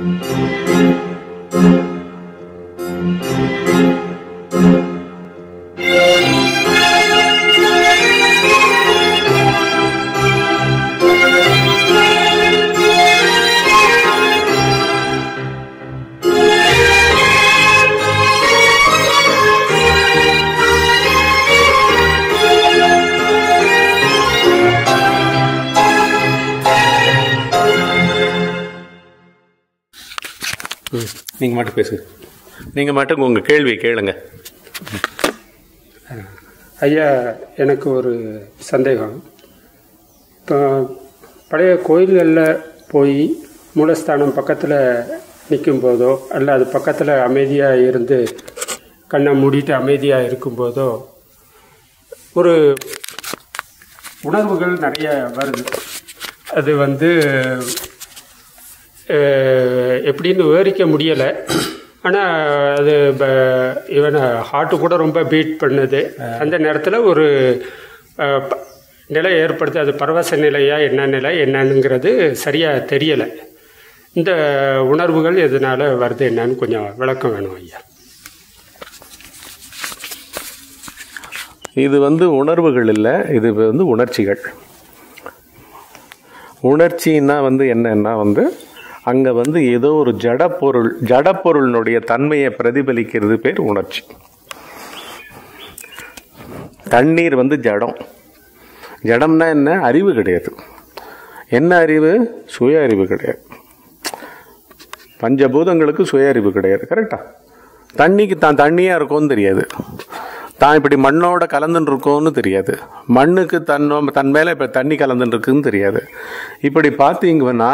நீங்கள் மட்டும் பேசுங்க நீங்கள் மட்டும் உங்கள் கேள்வி கேளுங்க ஐயா எனக்கு ஒரு சந்தேகம் இப்போ பழைய கோயில்களில் போய் மூலஸ்தானம் பக்கத்தில் நிற்கும் போதோ அல்ல அது பக்கத்தில் அமைதியாக இருந்து கண்ணை மூடிட்டு அமைதியாக இருக்கும்போதோ ஒரு உணர்வுகள் நிறைய வருது அது வந்து அஹ், எப்படின்னு விவரிக்க முடியலை ஆனால் அது இவனை ஹார்ட்டு கூட ரொம்ப பீட் பண்ணுது அந்த நேரத்தில் ஒரு அஹ், ப- நிலை ஏற்படுது அது பரவச நிலையா என்ன நிலை என்னங்கிறது சரியாக தெரியலை இந்த உணர்வுகள் எதனால் வருது என்னன்னு கொஞ்சம் விளக்கம் வேணும் ஐயா இது வந்து உணர்வுகள் இல்லை இது வந்து உணர்ச்சிகள் உணர்ச்சின்னா வந்து என்னன்னா வந்து அங்கே வந்து ஏதோ ஒரு ஜடப்பொருள் ஜடப்பொருளினுடைய தன்மையை பிரதிபலிக்கிறது பேர் உணர்ச்சி தண்ணீர் வந்து ஜடம் ஜடம்னா என்ன அறிவு கிடையாது என்ன அறிவு சுய அறிவு கிடையாது பஞ்சபூதங்களுக்கு சுய அறிவு கிடையாது கரெக்டா தண்ணிக்கு தான் தண்ணியாக இருக்கும்னு தெரியாது தான் இப்படி மண்ணோட கலந்துன்னு இருக்கோன்னு தெரியாது மண்ணுக்கு தன்னோ தன் மேலே இப்போ தண்ணி கலந்துன்னு இருக்குன்னு தெரியாது இப்படி பார்த்தீங்கன்னா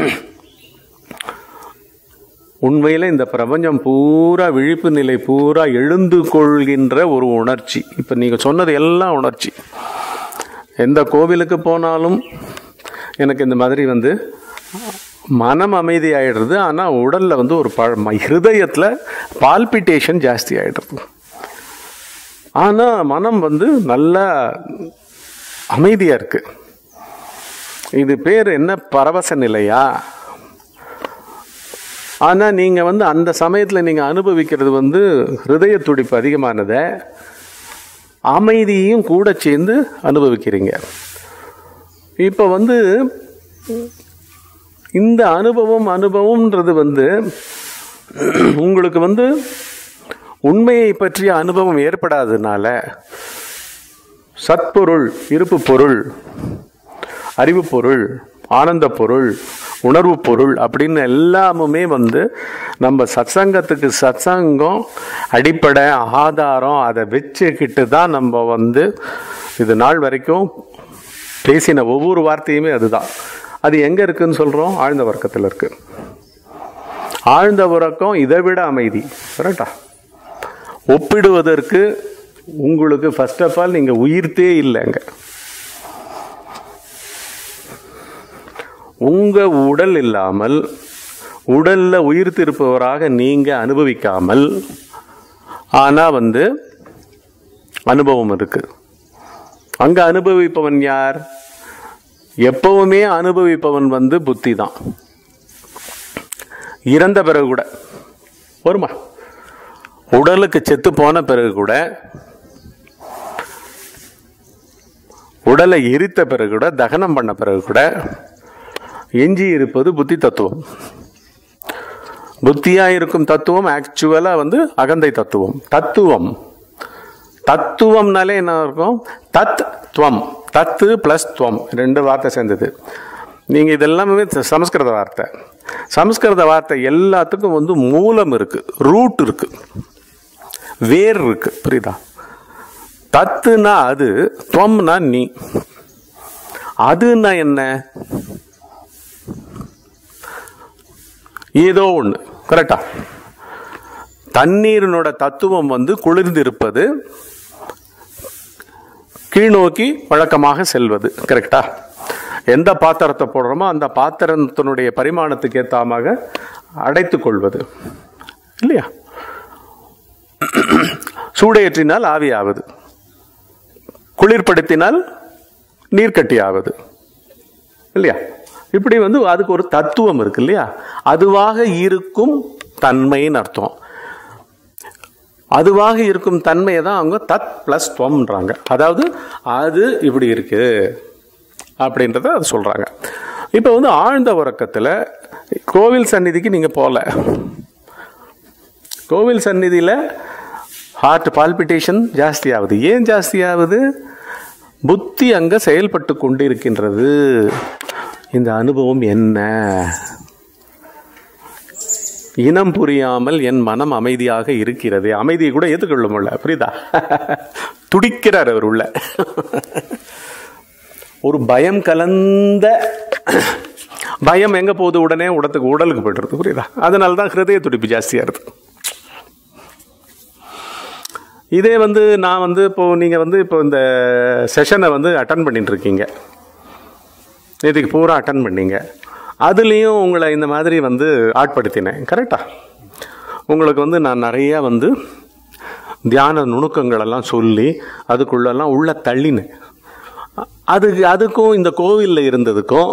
உண்மையில் இந்த பிரபஞ்சம் பூரா விழிப்பு நிலை பூரா எழுந்து கொள்கின்ற ஒரு உணர்ச்சி இப்போ நீங்கள் சொன்னது எல்லாம் உணர்ச்சி எந்த கோவிலுக்கு போனாலும் எனக்கு இந்த மாதிரி வந்து மனம் அமைதி ஆயிடுறது ஆனால் உடலில் வந்து ஒரு ப ஹிருதயத்தில் பால்பிட்டேஷன் ஜாஸ்தி ஆகிடுறது ஆனால் மனம் வந்து நல்லா அமைதியாக இருக்கு இது பேர் என்ன பரவச நிலையா ஆனால் நீங்கள் வந்து அந்த சமயத்தில் நீங்கள் அனுபவிக்கிறது வந்து ஹிருதய துடிப்பு அதிகமானதை அமைதியையும் கூட சேர்ந்து அனுபவிக்கிறீங்க இப்போ வந்து இந்த அனுபவம் அனுபவம்ன்றது வந்து உங்களுக்கு வந்து உண்மையை பற்றிய அனுபவம் ஏற்படாததுனால சத்பொருள் இருப்பு பொருள் அறிவு பொருள் ஆனந்த பொருள் உணர்வு பொருள் அப்படின்னு எல்லாமுமே வந்து நம்ம சத்சங்கத்துக்கு சத்சங்கம் அடிப்படை ஆதாரம் அதை வச்சுக்கிட்டு தான் நம்ம வந்து இது நாள் வரைக்கும் பேசின ஒவ்வொரு வார்த்தையுமே அதுதான் அது எங்கே இருக்குன்னு சொல்கிறோம் ஆழ்ந்த வர்க்கத்தில் இருக்கு ஆழ்ந்த உறக்கம் இதை விட அமைதி கரெக்டா ஒப்பிடுவதற்கு உங்களுக்கு ஃபர்ஸ்ட் ஆஃப் ஆல் நீங்கள் உயிர்த்தே இல்லைங்க உங்க உடல் இல்லாமல் உடல்ல உயிர்த்திருப்பவராக நீங்க அனுபவிக்காமல் ஆனா வந்து அனுபவம் இருக்கு அங்க அனுபவிப்பவன் யார் எப்பவுமே அனுபவிப்பவன் வந்து புத்தி தான் இறந்த பிறகு கூட வருமா உடலுக்கு செத்து போன பிறகு கூட உடலை எரித்த பிறகு கூட தகனம் பண்ண பிறகு கூட எஞ்சி இருப்பது புத்தி தத்துவம் புத்தியா இருக்கும் தத்துவம் ஆக்சுவலா வந்து அகந்தை தத்துவம் தத்துவம் தத்துவம்னாலே என்ன இருக்கும் தத் துவம் தத்து பிளஸ் துவம் ரெண்டு வார்த்தை சேர்ந்தது நீங்க இதெல்லாமே சமஸ்கிருத வார்த்தை சமஸ்கிருத வார்த்தை எல்லாத்துக்கும் வந்து மூலம் இருக்கு ரூட் இருக்கு வேர் இருக்கு புரியுதா தத்துனா அது துவம்னா நீ அதுன்னா என்ன ஏதோ ஒன்று கரெக்டா தண்ணீரினோட தத்துவம் வந்து குளிர்ந்திருப்பது கீழ்நோக்கி வழக்கமாக செல்வது கரெக்டா எந்த பாத்திரத்தை போடுறோமோ அந்த பாத்திரத்தினுடைய பரிமாணத்துக்கு ஏத்தாமாக அடைத்துக் கொள்வது இல்லையா சூடேற்றினால் ஆவியாவது குளிர்படுத்தினால் நீர்க்கட்டி ஆவது இல்லையா இப்படி வந்து அதுக்கு ஒரு தத்துவம் இருக்கு இல்லையா அதுவாக இருக்கும் தன்மைன்னு அர்த்தம் அதுவாக இருக்கும் தன்மையை தான் அவங்க தத் பிளஸ் துவம்ன்றாங்க அதாவது அது இப்படி இருக்கு அப்படின்றத அது சொல்றாங்க இப்போ வந்து ஆழ்ந்த உறக்கத்தில் கோவில் சந்நிதிக்கு நீங்கள் போகல கோவில் சந்நிதியில் ஹார்ட் பால்பிட்டேஷன் ஜாஸ்தி ஆகுது ஏன் ஜாஸ்தி ஆகுது புத்தி அங்கே செயல்பட்டு கொண்டிருக்கின்றது இந்த அனுபவம் என்ன இனம் புரியாமல் என் மனம் அமைதியாக இருக்கிறது அமைதியை கூட ஏற்றுக்கொள்ள முடியல புரியுதா துடிக்கிறார் அவர் உள்ள ஒரு பயம் கலந்த பயம் எங்க போகுது உடனே உடத்துக்கு உடலுக்கு போய்டுறது புரியுதா அதனால தான் ஹிருதய துடிப்பு ஜாஸ்தியா இருக்கு இதே வந்து நான் வந்து இப்போ நீங்க வந்து இப்போ இந்த செஷனை வந்து அட்டன் பண்ணிட்டு இருக்கீங்க நேற்றுக்கு பூரா அட்டன் பண்ணீங்க அதுலேயும் உங்களை இந்த மாதிரி வந்து ஆட்படுத்தினேன் கரெக்டா உங்களுக்கு வந்து நான் நிறைய வந்து தியான நுணுக்கங்களெல்லாம் சொல்லி அதுக்குள்ளெல்லாம் உள்ள தள்ளினேன் அதுக்கு அதுக்கும் இந்த கோவிலில் இருந்ததுக்கும்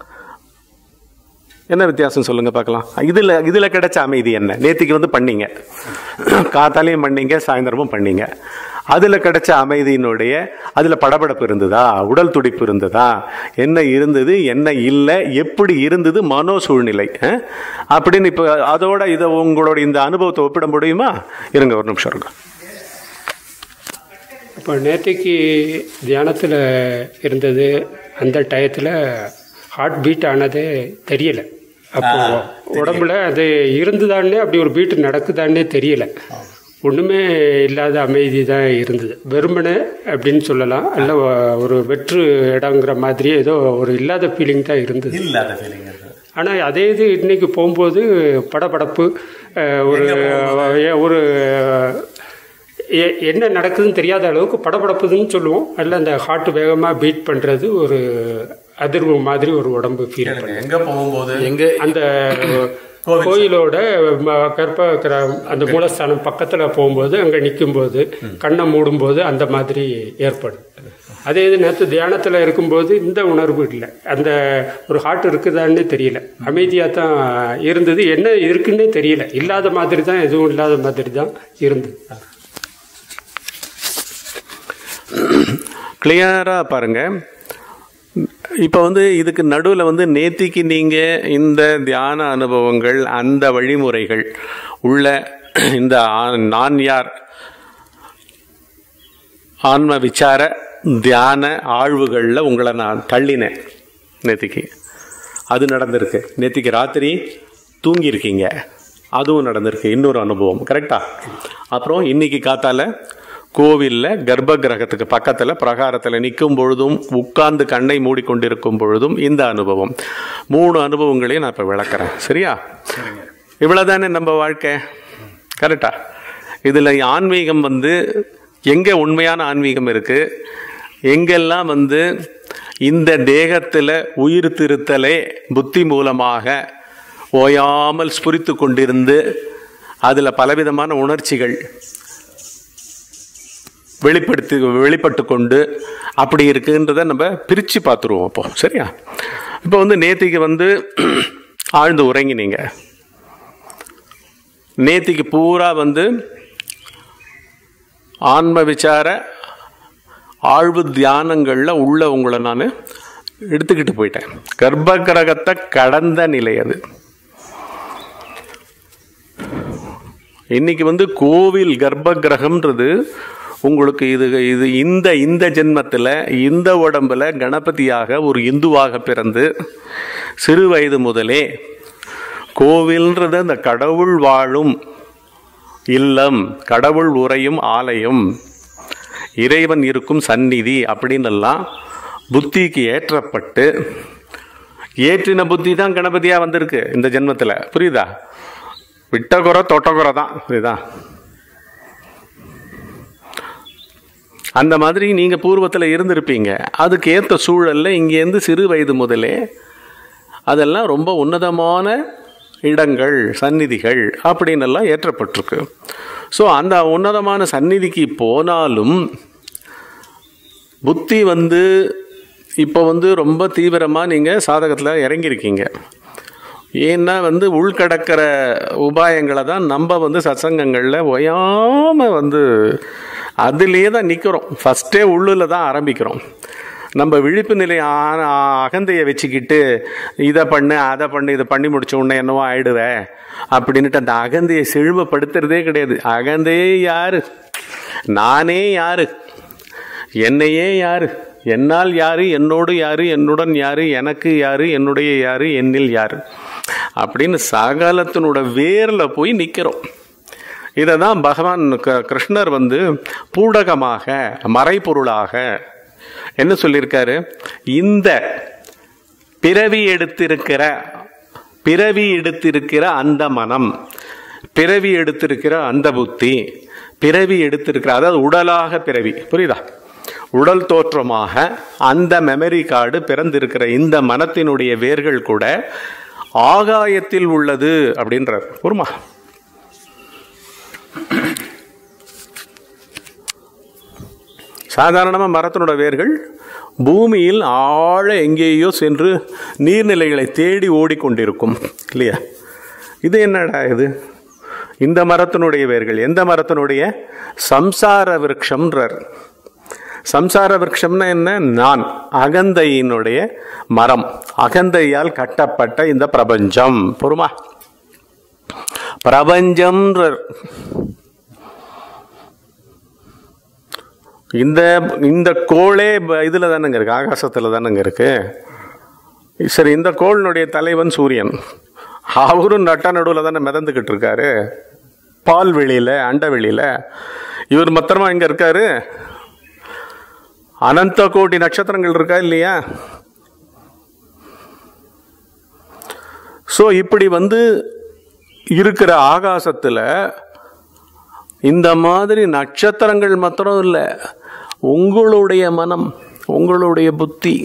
என்ன வித்தியாசம் சொல்லுங்க பார்க்கலாம் இதில் இதில் கிடைச்ச அமைதி என்ன நேத்திக்கு வந்து பண்ணீங்க காத்தாலையும் பண்ணீங்க சாயந்தரமும் பண்ணீங்க அதில் கிடைச்ச அமைதியினுடைய அதில் படபடப்பு இருந்ததா உடல் துடிப்பு இருந்ததா என்ன இருந்தது என்ன இல்லை எப்படி இருந்தது மனோ சூழ்நிலை அஹ்? அப்படின்னு இப்போ அதோட இதை உங்களோட இந்த அனுபவத்தை ஒப்பிட முடியுமா இருங்க ஒரு நிமிஷம் இருங்க இப்போ நேற்றுக்கு தியானத்தில் இருந்தது அந்த டயத்தில் ஹார்ட் பீட் ஆனதே தெரியல அப்போ உடம்புல அது இருந்துதானே அப்படி ஒரு பீட் நடக்குதானே தெரியல ஒன்றுமே இல்லாத அமைதி தான் இருந்தது வெறுமனே அப்படின்னு சொல்லலாம் அல்ல ஒரு வெற்று இடங்கிற மாதிரி ஏதோ ஒரு இல்லாத ஃபீலிங் தான் இருந்தது இல்லாத ஃபீலிங் இருக்கு ஆனால் அதே இது இன்னைக்கு போகும்போது படபடப்பு அஹ், ஒரு ஏ- ஒரு எ- என்ன நடக்குதுன்னு தெரியாத அளவுக்கு படபடப்புதுன்னு சொல்லுவோம் அதில் அந்த ஹார்ட் வேகமாக பீட் பண்ணுறது ஒரு அதிர்வு மாதிரி ஒரு உடம்பு ஃபீல் பண்ணும் எங்க போகும்போது எங்க அந்த கோயிலோட ம- கர்ப்ப கிர- அந்த மூலஸ்தானம் பக்கத்தில் போகும்போது அங்கே நிற்கும்போது கண்ணை மூடும்போது அந்த மாதிரி ஏற்படும் அதே இது நேற்று தியானத்தில் இருக்கும்போது இந்த உணர்வு இல்லை அந்த ஒரு ஹார்ட் இருக்குதான்னே தெரியல அமைதியாக தான் இருந்தது என்ன இருக்குன்னே தெரியல இல்லாத மாதிரி தான் எதுவும் இல்லாத மாதிரி தான் இருந்தது கிளியரா பாருங்க இப்போ வந்து இதுக்கு நடுவில் வந்து நேத்திக்கு நீங்கள் இந்த தியான அனுபவங்கள் அந்த வழிமுறைகள் உள்ள இந்த ஆ- நான் யார் ஆன்ம விசார தியான ஆழ்வுகளில் உங்களை நான் தள்ளினேன் நேத்திக்கு அது நடந்திருக்கு நேத்திக்கு ராத்திரி தூங்கியிருக்கீங்க அதுவும் நடந்திருக்கு இன்னொரு அனுபவம் கரெக்டா அப்புறம் இன்னைக்கு காத்தால கோவிலில் கர்ப்ப கிரகத்துக்கு பக்கத்தில் பிரகாரத்தில் நிற்கும் பொழுதும் உட்கார்ந்து கண்ணை மூடிக்கொண்டிருக்கும் பொழுதும் இந்த அனுபவம் மூணு அனுபவங்களையும் நான் இப்போ விளக்குறேன் சரியா இவ்வளோதானே நம்ம வாழ்க்கை கரெக்டா இதில் ஆன்மீகம் வந்து எங்கே உண்மையான ஆன்மீகம் இருக்கு எங்கெல்லாம் வந்து இந்த தேகத்தில் உயிர் திருத்தலே புத்தி மூலமாக ஓயாமல் ஸ்புரித்து கொண்டிருந்து அதில் பலவிதமான உணர்ச்சிகள் வெளிப்படுத்தி வெளிப்பட்டு கொண்டு அப்படி இருக்குன்றத நம்ம பிரித்து பார்த்துருவோம் இப்போ சரியா இப்போ வந்து நேத்திக்கு வந்து ஆழ்ந்து உறங்கினீங்க நேத்திக்கு பூரா வந்து ஆன்ம விசார ஆழ்வு தியானங்களில் உள்ள உங்களை நான் எடுத்துக்கிட்டு போயிட்டேன் கர்ப்ப கிரகத்தை கடந்த நிலை அது இன்னைக்கு வந்து கோவில் கர்ப்ப கிரகம்ன்றது உங்களுக்கு இது இது இந்த இந்த ஜென்மத்தில் இந்த உடம்புல கணபதியாக ஒரு இந்துவாக பிறந்து சிறு வயது முதலே கோவில்ன்றது அந்த கடவுள் வாழும் இல்லம் கடவுள் உறையும் ஆலயம் இறைவன் இருக்கும் சந்நிதி அப்படின்னு எல்லாம் புத்திக்கு ஏற்றப்பட்டு ஏற்றின புத்தி தான் கணபதியா வந்திருக்கு இந்த ஜென்மத்தில் புரியுதா விட்டகுறை தொட்டகுறை தான் புரியுதா அந்த மாதிரி நீங்க பூர்வத்தில் இருந்திருப்பீங்க அதுக்கு ஏற்ற சூழல்ல இங்கேருந்து சிறு வயது முதலே அதெல்லாம் ரொம்ப உன்னதமான இடங்கள் சந்நிதிகள் அப்படின்னு எல்லாம் ஏற்றப்பட்டிருக்கு ஸோ அந்த உன்னதமான சந்நிதிக்கு போனாலும் புத்தி வந்து இப்போ வந்து ரொம்ப தீவிரமாக நீங்கள் சாதகத்தில் இறங்கியிருக்கீங்க ஏன்னா வந்து உள்கடக்கிற உபாயங்களை தான் நம்ம வந்து சத்சங்கங்களில் ஒயாமல் வந்து அதுலேயே தான் நிற்கிறோம் ஃபஸ்ட்டே உள்ளில் தான் ஆரம்பிக்கிறோம் நம்ம விழிப்பு நிலை ஆ- ஆ- அகந்தையை வச்சுக்கிட்டு இதை பண்ணு அதை பண்ணு இதை பண்ணி முடிச்ச உடனே என்னவோ ஆயிடுவேன் அப்படின்னுட்டு அந்த அகந்தையை செழுமைப்படுத்துறதே கிடையாது அகந்தையே யாரு நானே யாரு என்னையே யாரு என்னால் யாரு என்னோடு யாரு என்னுடன் யாரு எனக்கு யாரு என்னுடைய யாரு என்னில் யாரு அப்படின்னு சகலத்தினோட வேர்ல போய் நிற்கிறோம் இதை தான் பகவான் க- கிருஷ்ணர் வந்து பூடகமாக மறைபொருளாக என்ன சொல்லியிருக்காரு இந்த பிறவி எடுத்திருக்கிற பிறவி எடுத்திருக்கிற அந்த மனம் பிறவி எடுத்திருக்கிற அந்த புத்தி பிறவி எடுத்திருக்கிற அதாவது உடலாக பிறவி புரியுதா உடல் தோற்றமாக அந்த மெமரி கார்டு பிறந்திருக்கிற இந்த மனத்தினுடைய வேர்கள் கூட ஆகாயத்தில் உள்ளது அப்படின்றார் பொறுமா சாதாரணமாக மரத்தினோட வேர்கள் பூமியில் ஆழ எங்கேயோ சென்று நீர்நிலைகளை தேடி ஓடிக்கொண்டிருக்கும் இல்லையா இது என்னடா இது இந்த மரத்தினுடைய வேர்கள் எந்த மரத்தினுடைய சம்சார விருட்சம்ன்றார் சம்சார விருட்சம்னா என்ன நான் அகந்தையினுடைய மரம் அகந்தையால் கட்டப்பட்ட இந்த பிரபஞ்சம் பொறுமா பிரபஞ்சம்ன்றார் இந்த இந்த கோளே ப- இதுல தானங்க இருக்கு ஆகாசத்துல தானங்க இருக்கு சரி இந்த கோளினுடைய தலைவன் சூரியன் அவரும் நட்ட நடுவில் தானே மிதந்துக்கிட்டு இருக்காரு பால் வெளியில அண்ட வெளியில இவர் மத்திரமா எங்க இருக்காரு அனந்த கோடி நட்சத்திரங்கள் இருக்கா இல்லையா ஸோ இப்படி வந்து இருக்கிற ஆகாசத்துல இந்த மாதிரி நட்சத்திரங்கள் மாத்திரம் இல்லை உங்களுடைய மனம் உங்களுடைய புத்தி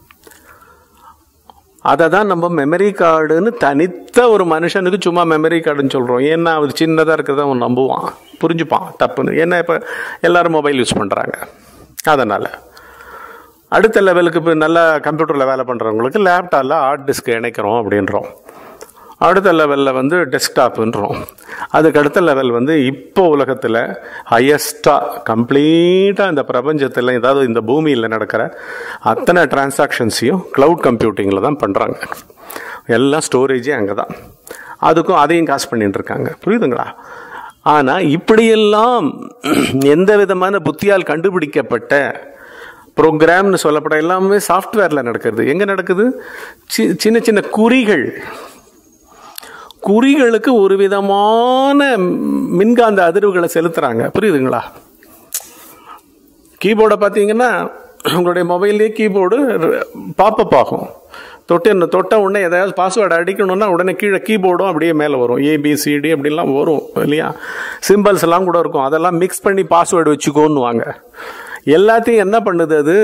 அதை தான் நம்ம மெமரி கார்டுன்னு தனித்த ஒரு மனுஷனுக்கு சும்மா மெமரி கார்டுன்னு சொல்கிறோம் ஏன்னா அவர் சின்னதாக இருக்கிறத அவன் நம்புவான் புரிஞ்சுப்பான் தப்புன்னு ஏன்னா இப்போ எல்லாரும் மொபைல் யூஸ் பண்ணுறாங்க அதனால் அடுத்த லெவலுக்கு இப்போ நல்லா கம்ப்யூட்டரில் வேலை பண்ணுறவங்களுக்கு லேப்டாப்பில் ஹார்ட் டிஸ்க் இணைக்கிறோம் அப்படின்றோம் அடுத்த லெவலில் வந்து டெஸ்க்டாப்புன்றோம் அதுக்கு அடுத்த லெவல் வந்து இப்போ உலகத்தில் ஹையஸ்டாக கம்ப்ளீட்டாக இந்த பிரபஞ்சத்தில் ஏதாவது இந்த பூமியில் நடக்கிற அத்தனை டிரான்சாக்ஷன்ஸையும் க்ளவுட் கம்ப்யூட்டிங்கில் தான் பண்ணுறாங்க எல்லாம் ஸ்டோரேஜே அங்கே தான் அதுக்கும் அதையும் காசு பண்ணிட்டு இருக்காங்க புரியுதுங்களா ஆனால் இப்படியெல்லாம் எந்த விதமான புத்தியால் கண்டுபிடிக்கப்பட்ட ப்ரோக்ராம்னு சொல்லப்பட எல்லாமே சாஃப்ட்வேரில் நடக்கிறது எங்கே நடக்குது சி- சின்ன சின்ன குறிகள் குறிகளுக்கு ஒரு விதமான மின்காந்த அதிர்வுகளை செலுத்துறாங்க புரியுதுங்களா கீபோர்டை பார்த்தீங்கன்னா உங்களுடைய மொபைல்லே கீபோர்டு பாப்பப் ஆகும் தொட்டு தொட்ட உடனே ஏதாவது பாஸ்வேர்டு அடிக்கணும்னா உடனே கீழே கீபோர்டும் அப்படியே மேலே வரும் ஏபிசிடி அப்படிலாம் வரும் இல்லையா சிம்பிள்ஸ் எல்லாம் கூட இருக்கும் அதெல்லாம் மிக்ஸ் பண்ணி பாஸ்வேர்டு வச்சுக்கோன்னு வாங்க எல்லாத்தையும் என்ன பண்ணுது அது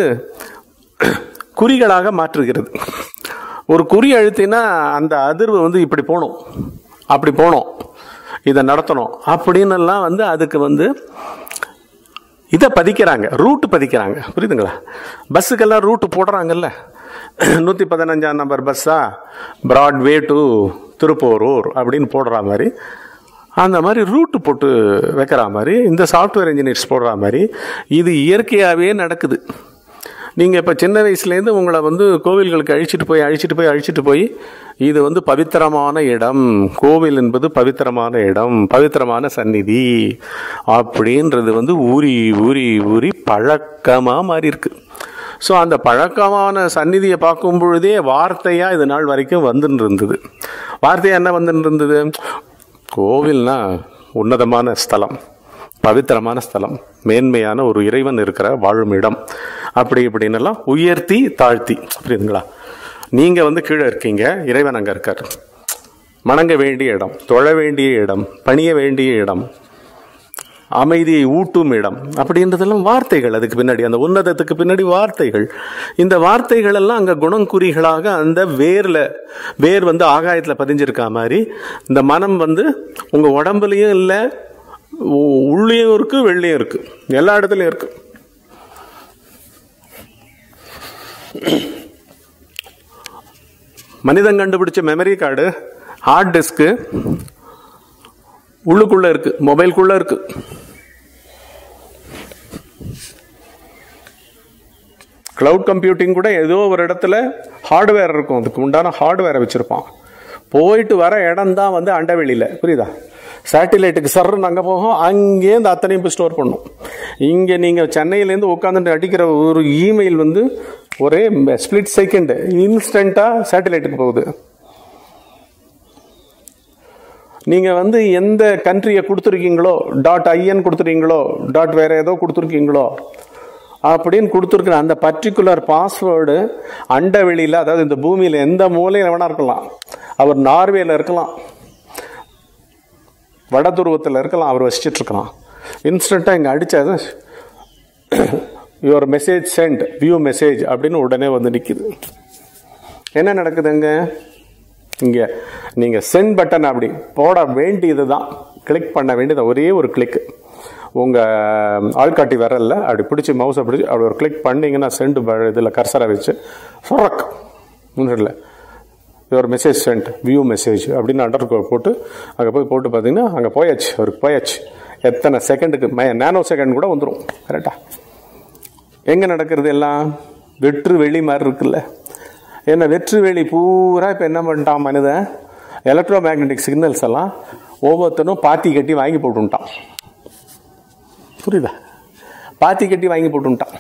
குறிகளாக மாற்றுகிறது ஒரு குறி அழுத்தினா அந்த அதிர்வு வந்து இப்படி போகணும் அப்படி போகணும் இதை நடத்தணும் அப்படின்னு எல்லாம் வந்து அதுக்கு வந்து இதை பதிக்கிறாங்க ரூட்டு பதிக்கிறாங்க புரியுதுங்களா பஸ்ஸுக்கெல்லாம் ரூட்டு போடுறாங்கல்ல நூற்றி பதினஞ்சாம் நம்பர் பஸ்ஸா பிராட்வே டு திருப்போரூர் அப்படின்னு போடுற மாதிரி அந்த மாதிரி ரூட்டு போட்டு வைக்கிற மாதிரி இந்த சாஃப்ட்வேர் இன்ஜினியர்ஸ் போடுற மாதிரி இது இயற்கையாகவே நடக்குது நீங்கள் இப்போ சின்ன வயசுலேருந்து உங்களை வந்து கோவில்களுக்கு அழிச்சிட்டு போய் அழிச்சிட்டு போய் அழிச்சிட்டு போய் இது வந்து பவித்திரமான இடம் கோவில் என்பது பவித்திரமான இடம் பவித்திரமான சந்நிதி அப்படின்றது வந்து ஊறி ஊறி ஊறி பழக்கமாக மாறி இருக்கு ஸோ அந்த பழக்கமான சந்நிதியை பார்க்கும் பொழுதே வார்த்தையாக இது நாள் வரைக்கும் வந்துன்னு இருந்தது வார்த்தையாக என்ன வந்துன்னு இருந்தது கோவில்னா உன்னதமான ஸ்தலம் பவித்திரமான ஸ்தலம் மேன்மையான ஒரு இறைவன் இருக்கிற வாழும் இடம் அப்படி இப்படின்னெல்லாம் உயர்த்தி தாழ்த்தி புரியுதுங்களா நீங்கள் வந்து கீழே இருக்கீங்க இறைவன் அங்கே இருக்கார் வணங்க வேண்டிய இடம் தொழ வேண்டிய இடம் பணிய வேண்டிய இடம் அமைதியை ஊட்டும் இடம் அப்படின்றதெல்லாம் வார்த்தைகள் அதுக்கு பின்னாடி அந்த உன்னதத்துக்கு பின்னாடி வார்த்தைகள் இந்த வார்த்தைகள் எல்லாம் அங்கே குணங்குறிகளாக அந்த வேர்ல வேர் வந்து ஆகாயத்தில் பதிஞ்சிருக்கா மாதிரி இந்த மனம் வந்து உங்கள் உடம்புலையும் இல்லை உள்ளேயும் இருக்கு வெளிலையும் இருக்கு எல்லா இடத்துலையும் இருக்கு மனிதன் கண்டுபிடிச்ச மெமரி கார்டு ஹார்ட் டிஸ்க்கு உள்ளுக்குள்ள இருக்கு மொபைல்குள்ள இருக்கு கிளவுட் கம்ப்யூட்டிங் கூட ஏதோ ஒரு இடத்துல ஹார்ட்வேர் இருக்கும் அதுக்கு உண்டான ஹார்ட்வேரை வச்சிருப்பான் போயிட்டு வர இடம் தான் வந்து அண்டவெளியில புரியுதா சேட்டிலைட்டுக்கு சர்ன்னு அங்கே போகும் அங்கேருந்து அத்தனையும் போய் ஸ்டோர் பண்ணும் இங்கே நீங்கள் சென்னையிலேருந்து உட்காந்துட்டு அடிக்கிற ஒரு இமெயில் வந்து ஒரே ஸ்பிளிட் செகண்ட் இன்ஸ்டண்ட்டாக சேட்டிலைட்டுக்கு போகுது நீங்கள் வந்து எந்த கண்ட்ரியை கொடுத்துருக்கீங்களோ டாட் ஐஎன் கொடுத்துருக்கீங்களோ டாட் வேற ஏதோ கொடுத்துருக்கீங்களோ அப்படின்னு கொடுத்துருக்குற அந்த பர்டிகுலர் பாஸ்வேர்டு அண்டவெளியில் அதாவது இந்த பூமியில் எந்த மூலையில் வேணா இருக்கலாம் அவர் நார்வேல இருக்கலாம் வட துருவத்தில் இருக்கலாம் அவர் வசிச்சிட்டு இருக்கலாம் இன்ஸ்டண்ட்டாக இங்கே அடித்தது your message sent view message அப்படின்னு உடனே வந்து நிற்குது என்ன நடக்குதுங்க இங்கே நீங்கள் சென்ட் பட்டன் அப்படி போட வேண்டியது தான் கிளிக் பண்ண வேண்டியது ஒரே ஒரு கிளிக் உங்கள் ஆள்காட்டி விரல்ல அப்படி பிடிச்சி மவுஸை பிடிச்சி அப்படி ஒரு கிளிக் பண்ணிங்கன்னா சென்ட் இதில் கர்சரை வச்சு சொரக் முன்னில் your message sent view message அப்படின்னு அண்டர் போட்டு அங்கே போய் போட்டு பார்த்தீங்கன்னா அங்கே போயாச்சு அவருக்கு போயாச்சு எத்தனை செகண்டுக்கு நேனோ செகண்ட் கூட வந்துடும் கரெக்டா எங்கே நடக்கிறது எல்லாம் வெற்று வெளி மாதிரி இருக்குல்ல என்ன வெற்று வெளி பூரா இப்போ என்ன பண்ணிட்டான் மனிதன் எலக்ட்ரோ மேக்னெட்டிக் சிக்னல்ஸ் எல்லாம் ஒவ்வொருத்தனும் பாத்தி கட்டி வாங்கி போட்டுட்டான் புரியுதா பாத்தி கட்டி வாங்கி போட்டுட்டான்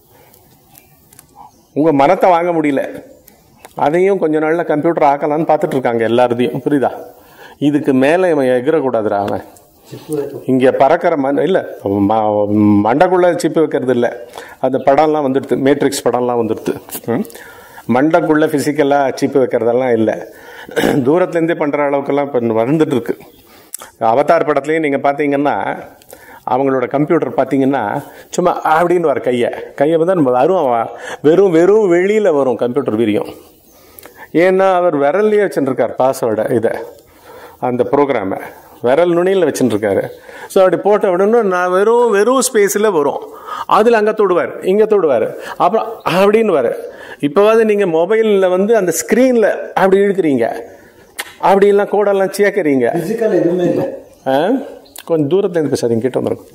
உங்கள் மனத்தை வாங்க முடியல அதையும் கொஞ்ச நாளில் கம்ப்யூட்டர் ஆக்கலான்னு பார்த்துட்டு இருக்காங்க எல்லாருதையும் புரியுதா இதுக்கு மேலே இவன் எகிரக்கூடாதுடா அவன் இங்கே பறக்கிற மண் இல்லை மண்டைக்குள்ளே சிப்பு வைக்கிறது இல்லை அந்த படம்லாம் வந்துடுது மேட்ரிக்ஸ் படம்லாம் வந்துடுது ம்? மண்டைக்குள்ளே ஃபிசிக்கலாக சிப்பு வைக்கிறதெல்லாம் இல்லை தூரத்துலேருந்தே பண்ணுற அளவுக்கெல்லாம் இப்போ வந்துட்டு இருக்கு அவதார் படத்துலேயும் நீங்கள் பார்த்தீங்கன்னா அவங்களோட கம்ப்யூட்டர் பார்த்தீங்கன்னா சும்மா அப்படின்னு வர கையை கையை வந்து நம்ம வரும் வெறும் வெறும் வெளியில் வரும் கம்ப்யூட்டர் வீரியம் ஏன்னா அவர் விரல்லையே வச்சுருக்கார் பாஸ்வேர்டை இதை அந்த ப்ரோக்ராமை விரல் நுனியில் வச்சுருக்காரு ஸோ அப்படி போட்ட உடனே நான் வெறும் வெறும் ஸ்பேஸில் வரும் அதில் அங்கே தொடுவார் இங்கே தொடுவார் அப்புறம் அப்படின்னு வர இப்போவாது நீங்கள் மொபைலில் வந்து அந்த ஸ்க்ரீனில் அப்படி இழுக்கிறீங்க அப்படிலாம் கோடெல்லாம் சேர்க்குறீங்க பிசிக்கல் எதுவுமே இல்லை ஆ கொஞ்சம் தூரத்துலேருந்து பேசாதீங்க கிட்ட வந்துருக்கும்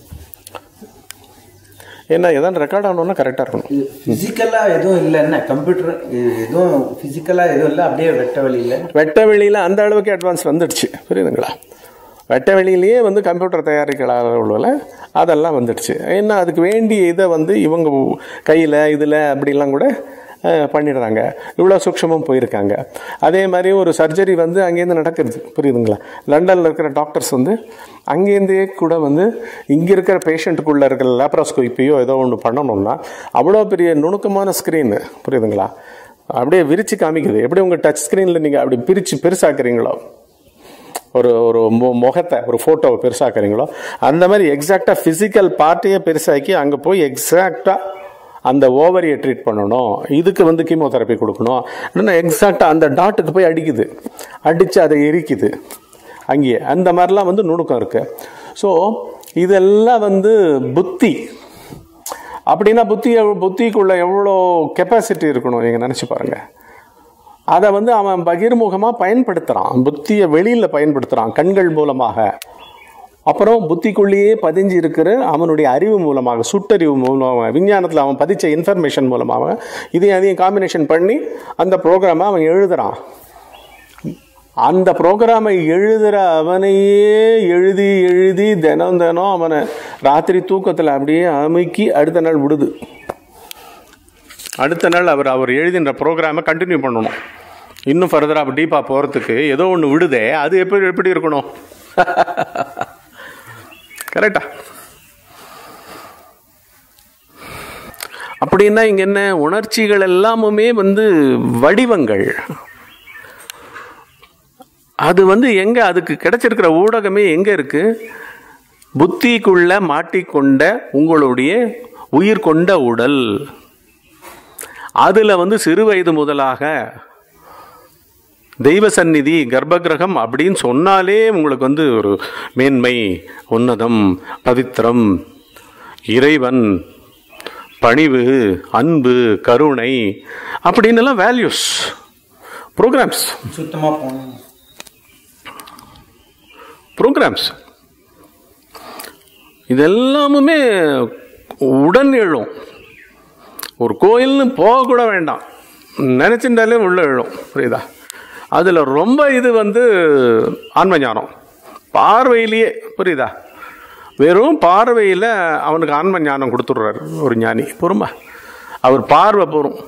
ஏன்னா எதாவது ரெக்கார்ட் ஆகணும்னா கரெக்டாக இருக்கணும் பிசிக்கலா எதுவும் இல்லை என்ன கம்ப்யூட்டர் எதுவும் பிசிக்கலா எதுவும் இல்லை அப்படியே வெட்ட வழியில வெட்ட வெளியில் அந்த அளவுக்கு அட்வான்ஸ் வந்துடுச்சு புரியுதுங்களா வெட்ட வெளியிலேயே வந்து கம்ப்யூட்டர் தயாரிக்கலாக உள்ளல அதெல்லாம் வந்துடுச்சு ஏன்னா அதுக்கு வேண்டிய இதை வந்து இவங்க கையில் இதில் அப்படிலாம் கூட அஹ், பண்ணிடுறாங்க இவ்வளோ சூக்ஷமும் போயிருக்காங்க அதே மாதிரி ஒரு சர்ஜரி வந்து அங்கேருந்து நடக்கிறது புரியுதுங்களா லண்டனில் இருக்கிற டாக்டர்ஸ் வந்து அங்கேருந்தே கூட வந்து இங்கே இருக்கிற பேஷண்ட்டுக்குள்ளே இருக்கிற லேப்ராஸ்கோப்பியோ ஏதோ ஒன்று பண்ணணும்னா அவ்வளோ பெரிய நுணுக்கமான ஸ்க்ரீனு புரியுதுங்களா அப்படியே விரிச்சு காமிக்குது எப்படி உங்கள் டச் ஸ்க்ரீனில் நீங்கள் அப்படி பிரித்து பெருசாக்குறீங்களோ ஒரு ஒரு மு- முகத்தை ஒரு ஃபோட்டோவை பெருசாக்குறீங்களோ அந்த மாதிரி எக்ஸாக்டாக ஃபிசிக்கல் பார்ட்டையே பெருசாக்கி அங்கே போய் எக்ஸாக்டாக அந்த ஓவரியை ட்ரீட் பண்ணணும் இதுக்கு வந்து கீமோதெரப்பி கொடுக்கணும் இல்லைன்னா எக்ஸாக்டாக அந்த டாட்டுக்கு போய் அடிக்குது அடித்து அதை எரிக்குது அங்கேயே அந்த மாதிரிலாம் வந்து நுணுக்கம் இருக்கு ஸோ இதெல்லாம் வந்து புத்தி அப்படின்னா புத்தி எவ்வ- புத்திக்குள்ள எவ்வளோ கெப்பாசிட்டி இருக்கணும் நீங்கள் நினச்சி பாருங்கள் அதை வந்து அவன் பகிர்முகமாக பயன்படுத்துகிறான் புத்தியை வெளியில் பயன்படுத்துகிறான் கண்கள் மூலமாக அப்புறம் புத்திக்குள்ளேயே பதிஞ்சு இருக்கிற அவனுடைய அறிவு மூலமாக சுட்டறிவு மூலமாக விஞ்ஞானத்தில் அவன் பதிச்ச இன்ஃபர்மேஷன் மூலமாக இதையும் அதையும் காம்பினேஷன் பண்ணி அந்த ப்ரோக்ராமை அவன் எழுதுறான் அந்த ப்ரோக்ராமை எழுதுகிற அவனையே எழுதி எழுதி தினம் தினம் அவனை ராத்திரி தூக்கத்தில் அப்படியே அமுக்கி அடுத்த நாள் விடுது அடுத்த நாள் அவர் அவர் எழுதின ப்ரோக்ராமை கண்டினியூ பண்ணணும் இன்னும் ஃபர்தராக டீப்பாக போகிறதுக்கு ஏதோ ஒன்று விடுதே அது எப்படி எப்படி இருக்கணும் கரெக்டா அப்படின்னா இங்கே என்ன உணர்ச்சிகள் எல்லாமுமே வந்து வடிவங்கள் அது வந்து எங்கே அதுக்கு கிடைச்சிருக்கிற ஊடகமே எங்கே இருக்கு புத்திக்குள்ள மாட்டிக்கொண்ட உங்களுடைய உயிர் கொண்ட உடல் அதில் வந்து சிறு வயது முதலாக தெய்வ சந்நிதி கர்ப்பகிரகம் அப்படின்னு சொன்னாலே உங்களுக்கு வந்து ஒரு மேன்மை உன்னதம் பவித்திரம் இறைவன் பணிவு அன்பு கருணை அப்படின்னு எல்லாம் வேல்யூஸ் ப்ரோக்ராம்ஸ் சுத்தமா போகணும் ப்ரோக்ராம்ஸ் இதெல்லாமுமே உடன் எழும் ஒரு கோயில்னு போக கூட வேண்டாம் நினச்சிருந்தாலே உள்ள எழும் புரியுதா அதில் ரொம்ப இது வந்து ஆன்ம ஞானம் பார்வையிலேயே புரியுதா வெறும் பார்வையில் அவனுக்கு ஆன்ம ஞானம் கொடுத்துட்றாரு ஒரு ஞானி பொறுமா அவர் பார்வை போகும்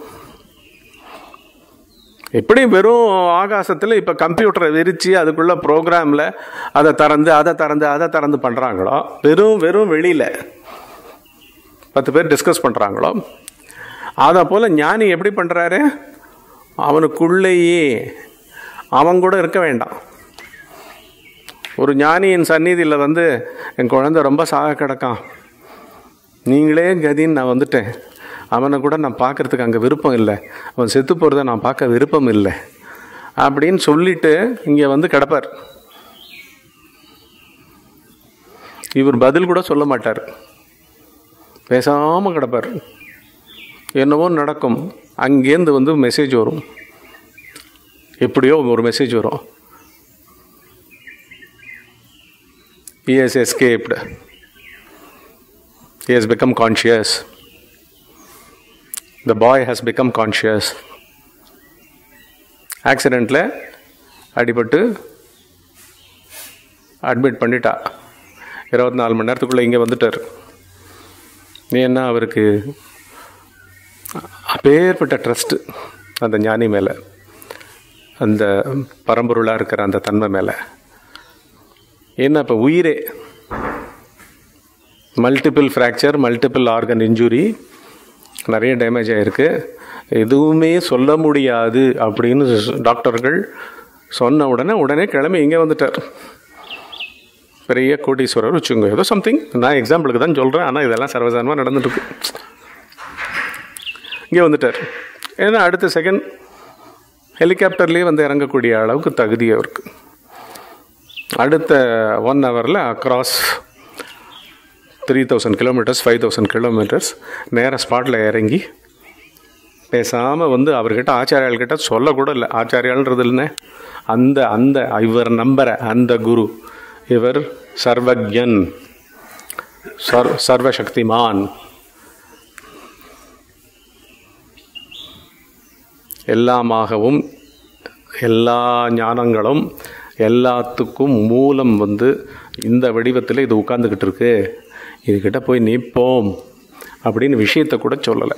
எப்படி வெறும் ஆகாசத்தில் இப்போ கம்ப்யூட்டரை விரித்து அதுக்குள்ள ப்ரோக்ராமில் அதை திறந்து அதை திறந்து அதை திறந்து பண்ணுறாங்களோ வெறும் வெறும் வெளியில் பத்து பேர் டிஸ்கஸ் பண்ணுறாங்களோ அதை போல் ஞானி எப்படி பண்ணுறாரு அவனுக்குள்ளேயே அவன் கூட இருக்க வேண்டாம் ஒரு ஞானியின் சந்நிதியில் வந்து என் குழந்தை ரொம்ப சாக கிடக்கான் நீங்களே கதின்னு நான் வந்துட்டேன் அவனை கூட நான் பார்க்கறதுக்கு அங்கே விருப்பம் இல்லை அவன் செத்து போகிறத நான் பார்க்க விருப்பம் இல்லை அப்படின்னு சொல்லிட்டு இங்கே வந்து கிடப்பார் இவர் பதில் கூட சொல்ல மாட்டார் பேசாமல் கிடப்பார் என்னவோ நடக்கும் அங்கேருந்து வந்து மெசேஜ் வரும் எப்படியோ ஒரு மெசேஜ் வரும் he has escaped he has become conscious the boy has become conscious ஆக்சிடெண்ட்டில் அடிபட்டு அட்மிட் பண்ணிட்டா இருபத்தி நாலு மணி நேரத்துக்குள்ளே இங்கே வந்துட்டார் ஏன்னா அவருக்கு அப்பேற்பட்ட ட்ரஸ்ட்டு அந்த ஞானி மேலே அந்த பரம்பொருளாக இருக்கிற அந்த தன்மை மேலே ஏன்னா இப்போ உயிரே multiple fracture multiple organ injury நிறைய டேமேஜ் ஆகிருக்கு எதுவுமே சொல்ல முடியாது அப்படின்னு டாக்டர்கள் சொன்ன உடனே உடனே கிளம்பி இங்கே வந்துட்டார் பெரிய கோடீஸ்வரர் வச்சுங்க ஏதோ சம்திங் நான் எக்ஸாம்பிளுக்கு தான் சொல்கிறேன் ஆனால் இதெல்லாம் சர்வசாதாரணமாக நடந்துட்டுருக்கு இங்கே வந்துட்டார் ஏன்னா அடுத்த செகண்ட் ஹெலிகாப்டர்லேயே வந்து இறங்கக்கூடிய அளவுக்கு தகுதி அவருக்கு அடுத்த ஒன் ஹவரில் across three thousand kilometers five thousand kilometers நேராக ஸ்பாட்டில் இறங்கி பேசாமல் வந்து அவர்கிட்ட ஆச்சாரியாள்கிட்ட சொல்லக்கூட இல்லை ஆச்சாரியாள்ன்றது இல்லைன்னு அந்த அந்த இவர் நம்புற அந்த குரு இவர் சர்வஜன் சர் சர்வசக்திமான் எல்லாமாகவும் எல்லா ஞானங்களும் எல்லாத்துக்கும் மூலம் வந்து இந்த வடிவத்தில் இது உட்காந்துக்கிட்டு இருக்கு இதுக்கிட்ட போய் நிற்போம் அப்படின்னு விஷயத்தை கூட சொல்லலை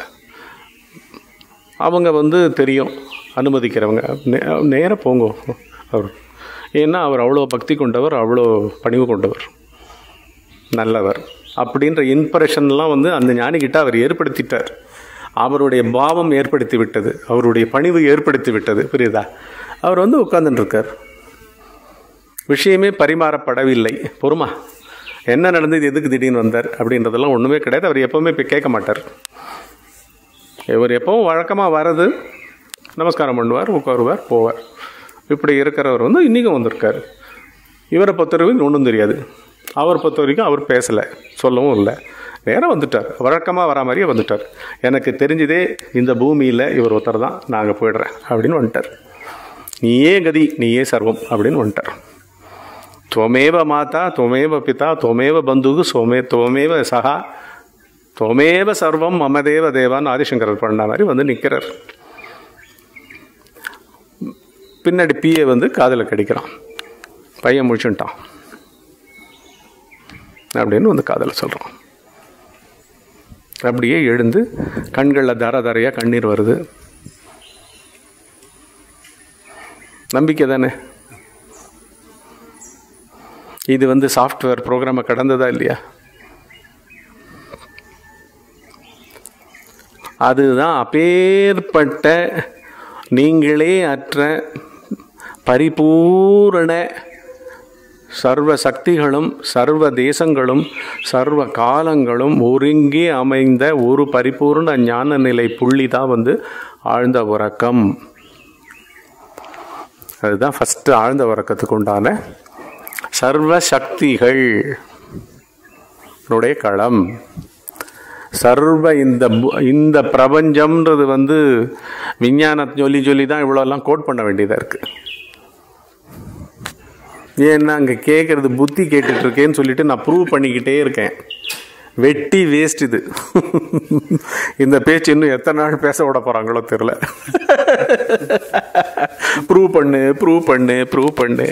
அவங்க வந்து தெரியும் அனுமதிக்கிறவங்க நே- நேரா போங்க அவர் ஏன்னா அவர் அவ்வளோ பக்தி கொண்டவர் அவ்வளோ பணிவு கொண்டவர் நல்லவர் அப்படின்ற இன்ஸ்பிரேஷன்லாம் வந்து அந்த ஞானிகிட்ட அவர் ஏற்படுத்திட்டார் அவருடைய பாவம் ஏற்படுத்தி விட்டது அவருடைய பணிவு ஏற்படுத்தி விட்டது புரியுதா அவர் வந்து உட்கார்ந்துட்டு இருக்கார் விஷயமே பரிமாறப்படவில்லை பொறுமா என்ன நடந்தது எதுக்கு திடீர்னு வந்தார் அப்படின்றதெல்லாம் ஒன்றுமே கிடையாது அவர் எப்போவுமே இப்போ கேட்க மாட்டார் இவர் எப்பவும் வழக்கமாக வர்றது நமஸ்காரம் பண்ணுவார் உட்காருவார் போவார் இப்படி இருக்கிறவர் வந்து இன்றைக்கும் வந்திருக்கார் இவரை பொறுத்த வரைக்கும் ஒன்றும் தெரியாது அவர் பொறுத்த வரைக்கும் அவர் பேசலை சொல்லவும் இல்லை நேராக வந்துட்டார் வழக்கமாக வரா மாதிரியே வந்துட்டார் எனக்கு தெரிஞ்சதே இந்த பூமியில் இவர் ஒருத்தர் தான் நாங்கள் போயிடுறேன் அப்படின்னு வந்துட்டார் நீயே கதி நீயே சர்வம் அப்படின்னு வந்துட்டார் துவமேவ மாதா துவமேவ பிதா துவமேவ பந்துகு சோமே துவமேவ சகா துவமேவ சர்வம் மமதேவ தேவான்னு ஆதிசங்கரர் பண்ண மாதிரி வந்து நிற்கிறார் பின்னாடி பிஏ வந்து காதில் கடிக்கிறான் பையன் முடிச்சுட்டான் அப்படின்னு வந்து காதில் சொல்கிறான் அப்படியே எழுந்து கண்களில் தர தரையாக கண்ணீர் வருது நம்பிக்கை தானே இது வந்து சாஃப்ட்வேர் ப்ரோக்ராமை கடந்ததா இல்லையா அதுதான் அப்பேற்பட்ட நீங்களே அற்ற பரிபூரண சர்வ சக்திகளும் சர்வ தேசங்களும் சர்வ காலங்களும் ஒருங்கே அமைந்த ஒரு பரிபூர்ண ஞான நிலை புள்ளி தான் வந்து ஆழ்ந்த உறக்கம் அதுதான் ஃபஸ்ட்டு ஆழ்ந்த உறக்கத்துக்கு உண்டான சர்வ சக்திகள் உடைய களம் சர்வ இந்த பு- இந்த பிரபஞ்சம்ன்றது வந்து விஞ்ஞானத்தை சொல்லி சொல்லி தான் இவ்வளோலாம் கோட் பண்ண வேண்டியதாக இருக்குது ஏன்னா அங்கே கேட்குறது புத்தி கேட்டுட்டு இருக்கேன்னு சொல்லிட்டு நான் ப்ரூவ் பண்ணிக்கிட்டே இருக்கேன் வெட்டி வேஸ்ட் இது இந்த பேச்சு இன்னும் எத்தனை நாள் பேச விட போகிறாங்களோ தெரில ப்ரூவ் பண்ணு ப்ரூவ் பண்ணு ப்ரூவ் பண்ணு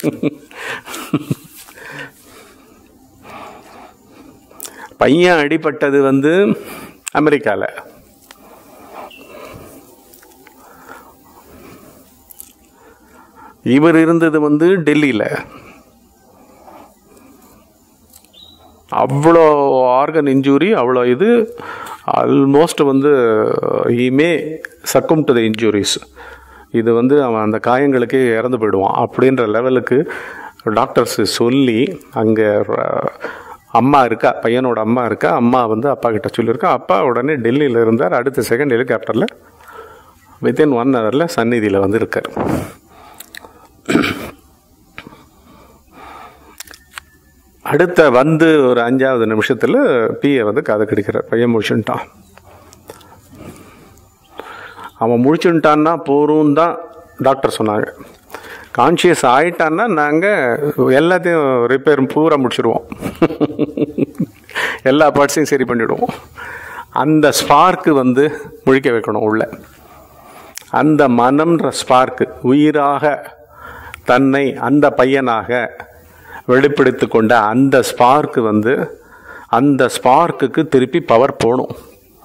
பையன் அடிபட்டது வந்து அமெரிக்காவில் இவர் இருந்தது வந்து டெல்லியில் அவ்வளோ ஆர்கன் இன்ஜூரி அவ்வளோ இது ஆல்மோஸ்ட் வந்து ஈமே சக்கும் டு த இன்ஜூரிஸ் இது வந்து அவன் அந்த காயங்களுக்கே இறந்து போயிடுவான் அப்படின்ற லெவலுக்கு டாக்டர்ஸ் சொல்லி அங்கே அம்மா இருக்கா பையனோட அம்மா இருக்கா அம்மா வந்து அப்பா கிட்ட சொல்லியிருக்கா அப்பா உடனே டெல்லியில் இருந்தார் அடுத்த செகண்ட் ஹெலிகாப்டரில் வித்தின் ஒன் ஹவரில் சந்நிதியில் வந்து இருக்கார் அடுத்த வந்து ஒரு அஞ்சாவது நிமிஷத்தில் பிஏ வந்து காது கடிக்கிறார் பையன் முடிச்சுட்டான் அவன் முடிச்சுட்டான்னா போரும் தான் டாக்டர் சொன்னாங்க கான்ஷியஸ் ஆயிட்டான்னா நாங்கள் எல்லாத்தையும் ரிப்பேர் பூரா முடிச்சிடுவோம் எல்லா பார்ட்ஸையும் சரி பண்ணிவிடுவோம் அந்த ஸ்பார்க்கு வந்து முழிக்க வைக்கணும் உள்ள அந்த மனம்ன்ற ஸ்பார்க்கு உயிராக தன்னை அந்த பையனாக வெளிப்படுத்தி கொண்ட அந்த ஸ்பார்க்கு வந்து அந்த ஸ்பார்க்குக்கு திருப்பி பவர் போகணும்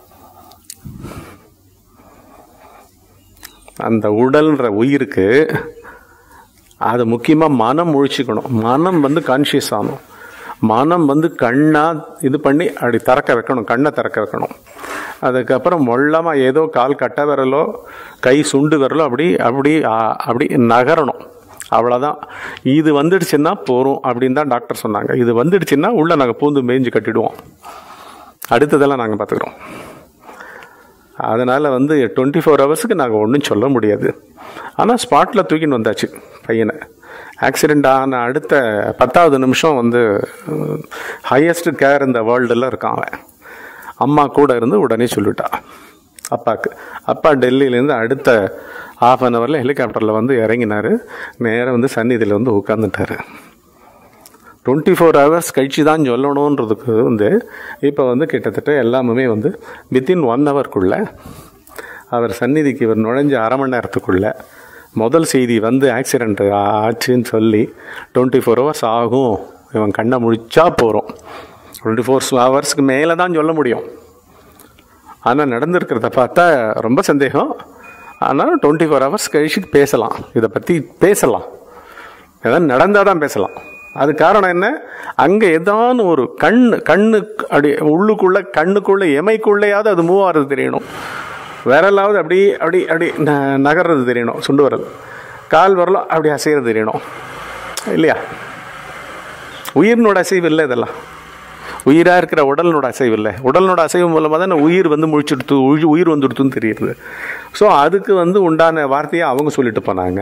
அந்த உடல்ன்ற உயிருக்கு அது முக்கியமாக மனம் முழிச்சுக்கணும் மனம் வந்து கான்ஷியஸ் ஆகணும் மனம் வந்து கண்ணா இது பண்ணி அப்படி திறக்க வைக்கணும் கண்ணை திறக்க வைக்கணும் அதுக்கப்புறம் மொள்ளமாக ஏதோ கால் கட்ட விரலோ கை சுண்டு விரலோ அப்படி அப்படி ஆ, அப்படி நகரணும் அவ்வளோதான் இது வந்துடுச்சுன்னா போகிறோம் அப்படின்னு தான் டாக்டர் சொன்னாங்க இது வந்துடுச்சுன்னா உள்ளே நாங்கள் பூந்து மேய்ஞ்சு கட்டிடுவோம் அடுத்ததெல்லாம் நாங்கள் பார்த்துக்குறோம் அதனால் வந்து டுவெண்ட்டி ஃபோர் ஹவர்ஸுக்கு நாங்கள் ஒன்றும் சொல்ல முடியாது ஆனால் ஸ்பாட்டில் தூக்கின்னு வந்தாச்சு பையனை ஆக்சிடெண்ட் ஆன அடுத்த பத்தாவது நிமிஷம் வந்து ஹையஸ்ட் கேர் இந்த வேர்ல்டில் இருக்கான் அவன் அம்மா கூட இருந்து உடனே சொல்லிட்டா அப்பாவுக்கு அப்பா டெல்லியிலேருந்து அடுத்த ஹாஃப் அன் ஹவரில் ஹெலிகாப்டரில் வந்து இறங்கினார் நேராக வந்து சந்நிதியில் வந்து உட்காந்துட்டாரு டுவெண்ட்டி ஃபோர் ஹவர்ஸ் கழிச்சு தான் சொல்லணுன்றதுக்கு வந்து இப்போ வந்து கிட்டத்தட்ட எல்லாமே வந்து வித்தின் ஒன் ஹவர்க்குள்ளே அவர் சந்நிதிக்கு இவர் நுழைஞ்ச அரை மணி நேரத்துக்குள்ளே முதல் செய்தி வந்து ஆக்சிடெண்ட் ஆச்சுன்னு சொல்லி டுவெண்ட்டி ஃபோர் ஹவர்ஸ் ஆகும் இவன் கண்ணை முழிச்சா போகிறோம் டுவெண்ட்டி ஃபோர் ஹவர்ஸ்க்கு மேலே தான் சொல்ல முடியும் ஆனால் நடந்திருக்கிறத பார்த்தா ரொம்ப சந்தேகம் ஆனால் டுவெண்ட்டி ஃபோர் ஹவர்ஸ் கழிச்சு பேசலாம் இதை பற்றி பேசலாம் ஏதாவது நடந்தால் தான் பேசலாம் அது காரணம் என்ன அங்கே ஏதான ஒரு கண் கண்ணு அப்படி உள்ளுக்குள்ள கண்ணுக்குள்ள எமைக்குள்ளேயாவது அது மூவ் ஆகிறது தெரியணும் விரலாவது அப்படி அப்படி அப்படி ந- நகர்றது தெரியணும் சுண்டு விரல் கால் விரலும் அப்படி அசைகிறது தெரியணும் இல்லையா உயிரினோட அசைவு இல்லை இதெல்லாம் உயிராக இருக்கிற உடலினோட அசைவு இல்லை உடலினோட அசைவு மூலமாக தான் உயிர் வந்து முழிச்சுடுத்து உயிர் உயிர் வந்துடுத்துன்னு தெரியுது ஸோ அதுக்கு வந்து உண்டான வார்த்தையை அவங்க சொல்லிட்டு போனாங்க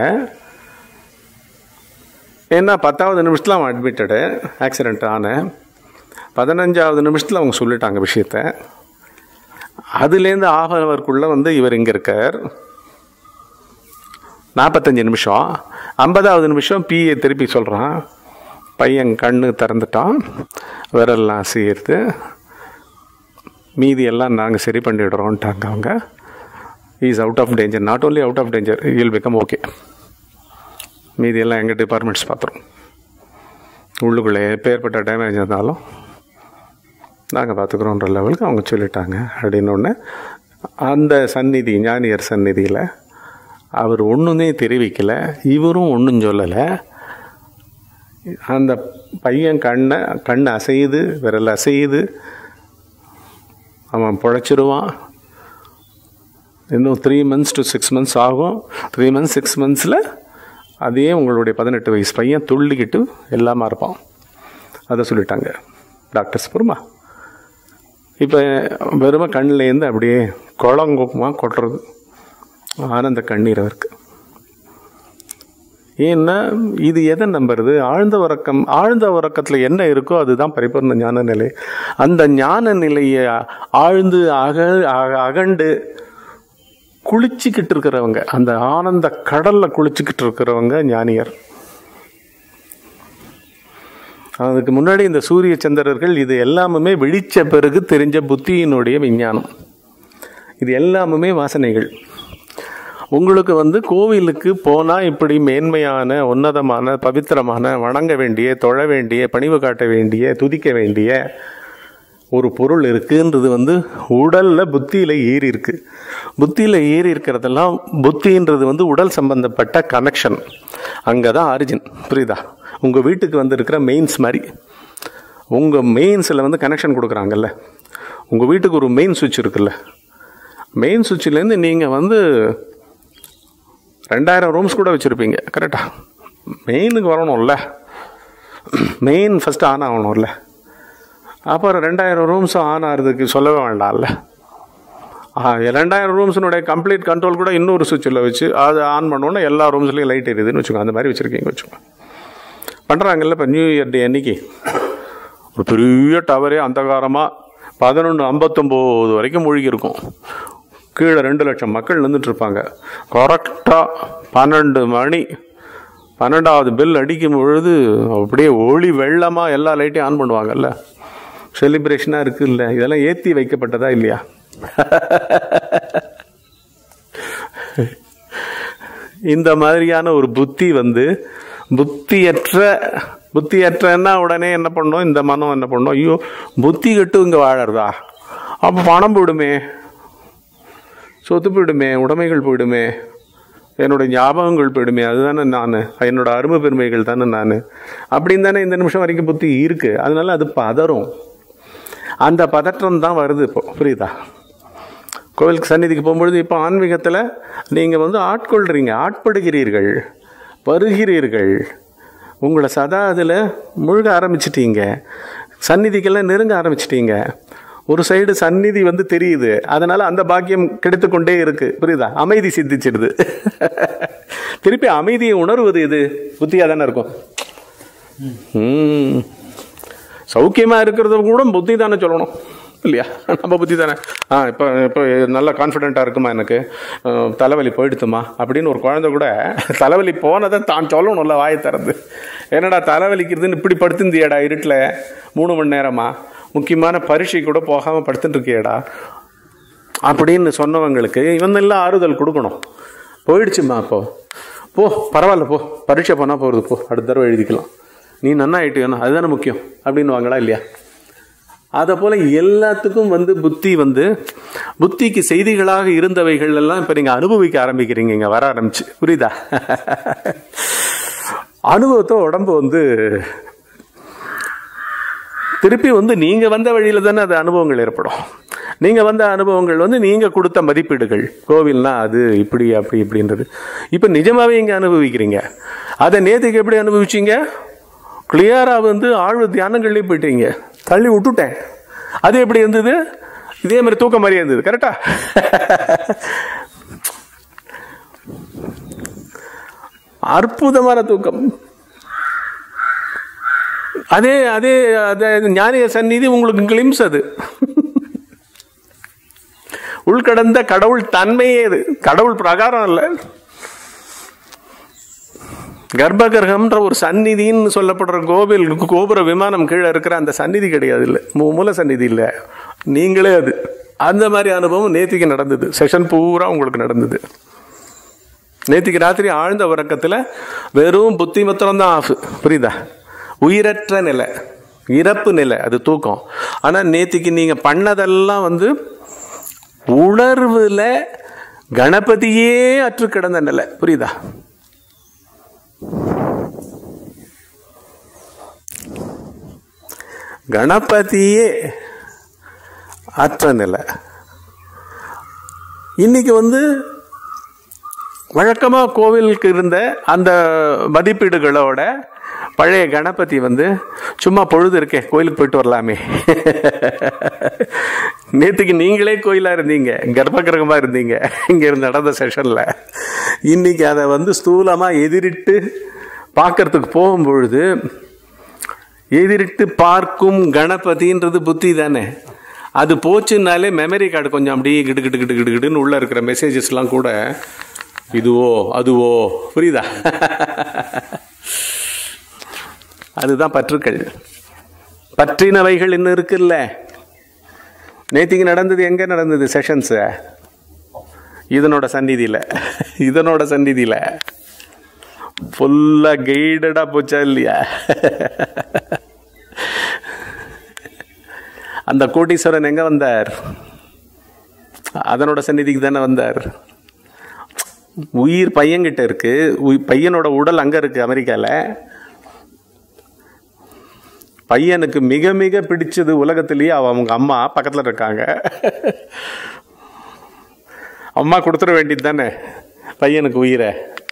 ஏன்னா பத்தாவது நிமிஷத்தில் அவன் அட்மிட்டடு ஆக்சிடெண்ட் ஆன பதினஞ்சாவது நிமிஷத்தில் அவங்க சொல்லிட்டாங்க விஷயத்த அதுலேருந்து ஆஃப் அன் ஹவர்க்குள்ளே வந்து இவர் இங்கே இருக்கார் நாற்பத்தஞ்சு நிமிஷம் ஐம்பதாவது நிமிஷம் பிஏ திருப்பி சொல்கிறான் பையன் கண்ணு திறந்துட்டான் விரல்லாம் செய்யறது மீதி எல்லாம் நாங்கள் சரி பண்ணிடுறோன்ட்டாங்க அவங்க is out of danger not only out of danger will become okay மீதி எல்லாம் எங்கள் டிபார்ட்மெண்ட்ஸ் பார்த்துரும் உள்ளுக்குள்ளே எப்பேற்பட்ட டேமேஜ் இருந்தாலும் நாங்கள் பார்த்துக்குறோன்ற லெவலுக்கு அவங்க சொல்லிட்டாங்க அப்படின்னு ஒன்று அந்த சந்நிதி ஞானியர் சந்நிதியில் அவர் ஒன்றுமே தெரிவிக்கலை இவரும் ஒன்றும் சொல்லலை அந்த பையன் கண்ணை கண் அசையுது விரல் அசையுது அவன் பொழைச்சிருவான் இன்னும் three months to six months ஆகும் த்ரீ மந்த்ஸ் சிக்ஸ் மந்த்ஸில் அதே உங்களுடைய பதினெட்டு வயசு பையன் துள்ளிக்கிட்டு எல்லாமா இருப்பான் அதை சொல்லிட்டாங்க டாக்டர்ஸ் புரியுமா இப்போ வெறுமை கண்ணிலேருந்து அப்படியே குளங்குமா கொட்டுறது ஆனந்த கண்ணீர் அவருக்கு ஏன்னா இது எதை நம்புறது ஆழ்ந்த உறக்கம் ஆழ்ந்த உறக்கத்தில் என்ன இருக்கோ அதுதான் பரிபூர்ண ஞான நிலை அந்த ஞான நிலையை ஆழ்ந்து அக அக- அகண்டு குளிச்சுக்கிட்டு இருக்கிறவங்க அந்த ஆனந்த கடல்ல குளிச்சுக்கிட்டு இருக்கிறவங்க ஞானியர் அதுக்கு முன்னாடி இந்த சூரிய சந்திரர்கள் இது எல்லாமுமே விழிச்ச பிறகு தெரிஞ்ச புத்தியினுடைய விஞ்ஞானம் இது எல்லாமுமே வாசனைகள் உங்களுக்கு வந்து கோவிலுக்கு போனால் இப்படி மேன்மையான உன்னதமான பவித்திரமான வணங்க வேண்டிய தொழ வேண்டிய பணிவு காட்ட வேண்டிய துதிக்க வேண்டிய ஒரு பொருள் இருக்குன்றது வந்து உடல்ல புத்தியில ஏறி இருக்கு புத்தியில ஏறி இருக்கிறதெல்லாம் புத்தின்றது வந்து உடல் சம்பந்தப்பட்ட கனெக்ஷன் அங்கதான் ஆரிஜின் புரியுதா உங்க வீட்டுக்கு வந்து இருக்கிற மெயின்ஸ் மாதிரி உங்க மெயின்ஸில் வந்து கனெக்ஷன் கொடுக்குறாங்கல்ல உங்க வீட்டுக்கு ஒரு மெயின் சுவிட்ச் இருக்குல்ல மெயின் சுவிட்சிலேருந்து நீங்கள் வந்து ரெண்டாயிரம் ரூம்ஸ் கூட வச்சுருப்பீங்க கரெக்டா மெயினுக்கு வரணும்ல மெயின் ஃபஸ்ட்டு ஆன் ஆகணும்ல அப்புறம் ரெண்டாயிரம் ரூம்ஸ் ஆன் ஆகிறதுக்கு சொல்லவே வேண்டாம்ல ஆ ரெண்டாயிரம் ரூம்ஸினுடைய கம்ப்ளீட் கண்ட்ரோல் கூட இன்னொரு சுவிட்சில் வச்சு அதை ஆன் பண்ணோன்னா எல்லா ரூம்ஸ்லேயும் லைட் எரியுதுன்னு வச்சுக்கோங்க அந்த மாதிரி வச்சுருக்கீங்க வச்சுக்கோங்க பண்ணுறாங்கல்ல இப்போ நியூ இயர் டே அன்னைக்கு ஒரு பெரிய டவரே அந்தகாரமாக பதினொன்று ஐம்பத்தொம்போது வரைக்கும் மூழ்கி இருக்கும் கீழே ரெண்டு லட்சம் மக்கள் நின்றுட்டு இருப்பாங்க கரெக்டாக பன்னெண்டு மணி பன்னெண்டாவது பெல் அடிக்கும் பொழுது அப்படியே ஒளி வெள்ளமாக எல்லா லைட்டையும் ஆன் பண்ணுவாங்கல்ல செலிப்ரேஷனாக இருக்குல்ல இதெல்லாம் ஏற்றி வைக்கப்பட்டதா இல்லையா இந்த மாதிரியான ஒரு புத்தி வந்து புத்தியற்ற புத்தியற்றன்னா உடனே என்ன பண்ணோம் இந்த மனம் என்ன பண்ணோம் ஐயோ புத்தி கெட்டு இங்கே வாழறதா அப்போ பணம் போயிடுமே சொத்து போயிடுமே உடைமைகள் போயிடுமே என்னோட ஞாபகங்கள் போயிடுமே அதுதானே நான் என்னோட அருமை பெருமைகள் தானே நான் அப்படின்னு தானே இந்த நிமிஷம் வரைக்கும் புத்தி இருக்கு அதனால அது பதறும் அந்த பதற்றம் தான் வருது இப்போ புரியுதா கோவிலுக்கு சந்நிதிக்கு போகும்பொழுது இப்போ ஆன்மீகத்தில் நீங்கள் வந்து ஆட்கொள்றீங்க ஆட்படுகிறீர்கள் வருகிறீர்கள் உங்களை சதா அதில் முழுக ஆரம்பிச்சிட்டீங்க சந்நிதிக்கெல்லாம் நெருங்க ஆரம்பிச்சிட்டீங்க ஒரு சைடு சந்நிதி வந்து தெரியுது அதனால அந்த பாக்கியம் கிடைத்து கொண்டே இருக்கு புரியுதா அமைதி சித்திச்சிடுது திருப்பி அமைதியை உணர்வது இது புத்தியாக தானே இருக்கும் ம் சௌக்கியமாக இருக்கிறத கூட புத்தி தானே சொல்லணும் இல்லையா நம்ம புத்தி தானே ஆ இப்போ இப்போ நல்ல கான்ஃபிடென்ட்டாக இருக்குமா எனக்கு அஹ், தலைவலி போயிடுத்துமா அப்படின்னு ஒரு குழந்தை கூட தலைவலி போனதை தான் சொல்லணும்ல வாயை திறந்து என்னடா தலைவலிக்கிறதுன்னு இப்படி படுத்துந்தியடா இருட்டில் மூணு மணி நேரமா முக்கியமான பரீட்சை கூட போகாமல் படுத்துட்டு இருக்கியடா அப்படின்னு சொன்னவங்களுக்கு இவன் எல்லாம் ஆறுதல் கொடுக்கணும் போயிடுச்சுமா அப்போ போ பரவாயில்ல போ பரீட்சை போனால் போகிறது போ அடுத்த தடவை எழுதிக்கலாம் நீ நன்னா ஆயிட்டு அதுதானே முக்கியம் அப்படின்னு வாங்களா இல்லையா அதை போல எல்லாத்துக்கும் வந்து புத்தி வந்து புத்திக்கு செய்திகளாக இருந்தவைகள் எல்லாம் இப்போ நீங்கள் அனுபவிக்க ஆரம்பிக்கிறீங்க இங்கே வர ஆரம்பிச்சு புரியுதா அனுபவத்தை உடம்பு வந்து திருப்பி வந்து நீங்க வந்த வழியில தானே அது அனுபவங்கள் ஏற்படும் நீங்க வந்த அனுபவங்கள் வந்து நீங்க கொடுத்த மதிப்பீடுகள் கோவில்னா அது இப்படி அப்படி இப்படின்றது இப்ப நிஜமாவே இங்க அனுபவிக்கிறீங்க அதை நேத்துக்கு எப்படி அனுபவிச்சீங்க கிளியரா வந்து ஆழ்வு தியானங்கள்லயே போயிட்டீங்க தள்ளி விட்டுட்டேன் அது எப்படி இருந்தது இதே மாதிரி தூக்கம் மாதிரியே இருந்தது கரெக்டா அற்புதமான தூக்கம் அதே அதே அதே ஞானிய சந்நிதி உங்களுக்கு கிளிம்ஸ் அது உள்கடந்த கடவுள் தன்மையே அது கடவுள் பிரகாரம் இல்ல கர்ப்பகிரகம்ன்ற ஒரு சந்நிதின்னு சொல்லப்படுற கோவில் கோபுர விமானம் கீழே இருக்கிற அந்த சந்நிதி கிடையாது இல்லை மூ- மூல சந்நிதி இல்லை நீங்களே அது அந்த மாதிரி அனுபவம் நேத்திக்கு நடந்தது செஷன் பூரா உங்களுக்கு நடந்தது நேத்திக்கு ராத்திரி ஆழ்ந்த உறக்கத்தில் வெறும் புத்தி மாத்திரம் தான் ஆஃப் புரியுதா உயிரற்ற நிலை இறப்பு நிலை அது தூக்கம் ஆனால் நேத்திக்கு நீங்கள் பண்ணதெல்லாம் வந்து உணர்வுல கணபதியே அற்று கிடந்த நிலை புரியுதா கணபதியே அற்ற நிலை இன்னைக்கு வந்து வழக்கமாக கோவிலுக்கு இருந்த அந்த மதிப்பீடுகளோட பழைய கணபதி வந்து சும்மா பொழுது இருக்கே கோயிலுக்கு போயிட்டு வரலாமே நேத்துக்கு நீங்களே கோயிலா இருந்தீங்க கர்ப்பகிரகமா இருந்தீங்க இங்க இருந்து நடந்த செஷன்ல இன்னைக்கு அதை வந்து ஸ்தூலமா எதிரிட்டு பார்க்கறதுக்கு போகும்பொழுது எதிரிட்டு பார்க்கும் கணபதின்றது புத்தி தானே அது போச்சுன்னாலே மெமரி கார்டு கொஞ்சம் அப்படியே கிடு கிடு கிடு கிடு கிடுன்னு உள்ள இருக்கிற மெசேஜஸ்லாம் கூட இதுவோ அதுவோ புரியுதா அதுதான் பற்றுக்கள் பற்றினவைகள் இன்னும் இருக்குல்ல நேத்திக்கு நடந்தது எங்க நடந்தது செஷன்ஸ் இதனோட சந்நிதியில இதனோட சந்நிதியில ஃபுல்லா கைடடா போச்சா இல்லையா அந்த கோட்டீஸ்வரன் எங்க வந்தார் அதனோட சந்நிதிக்கு தானே வந்தார் உயிர் பையன்கிட்ட இருக்கு உய்- பையனோட உடல் அங்க இருக்கு அமெரிக்கால பையனுக்கு மிக மிக பிடிச்சது உலகத்திலேயே அவ- அவங்க அம்மா பக்கத்துல இருக்காங்க அம்மா கொடுத்துட வேண்டியது தானே பையனுக்கு உயிரை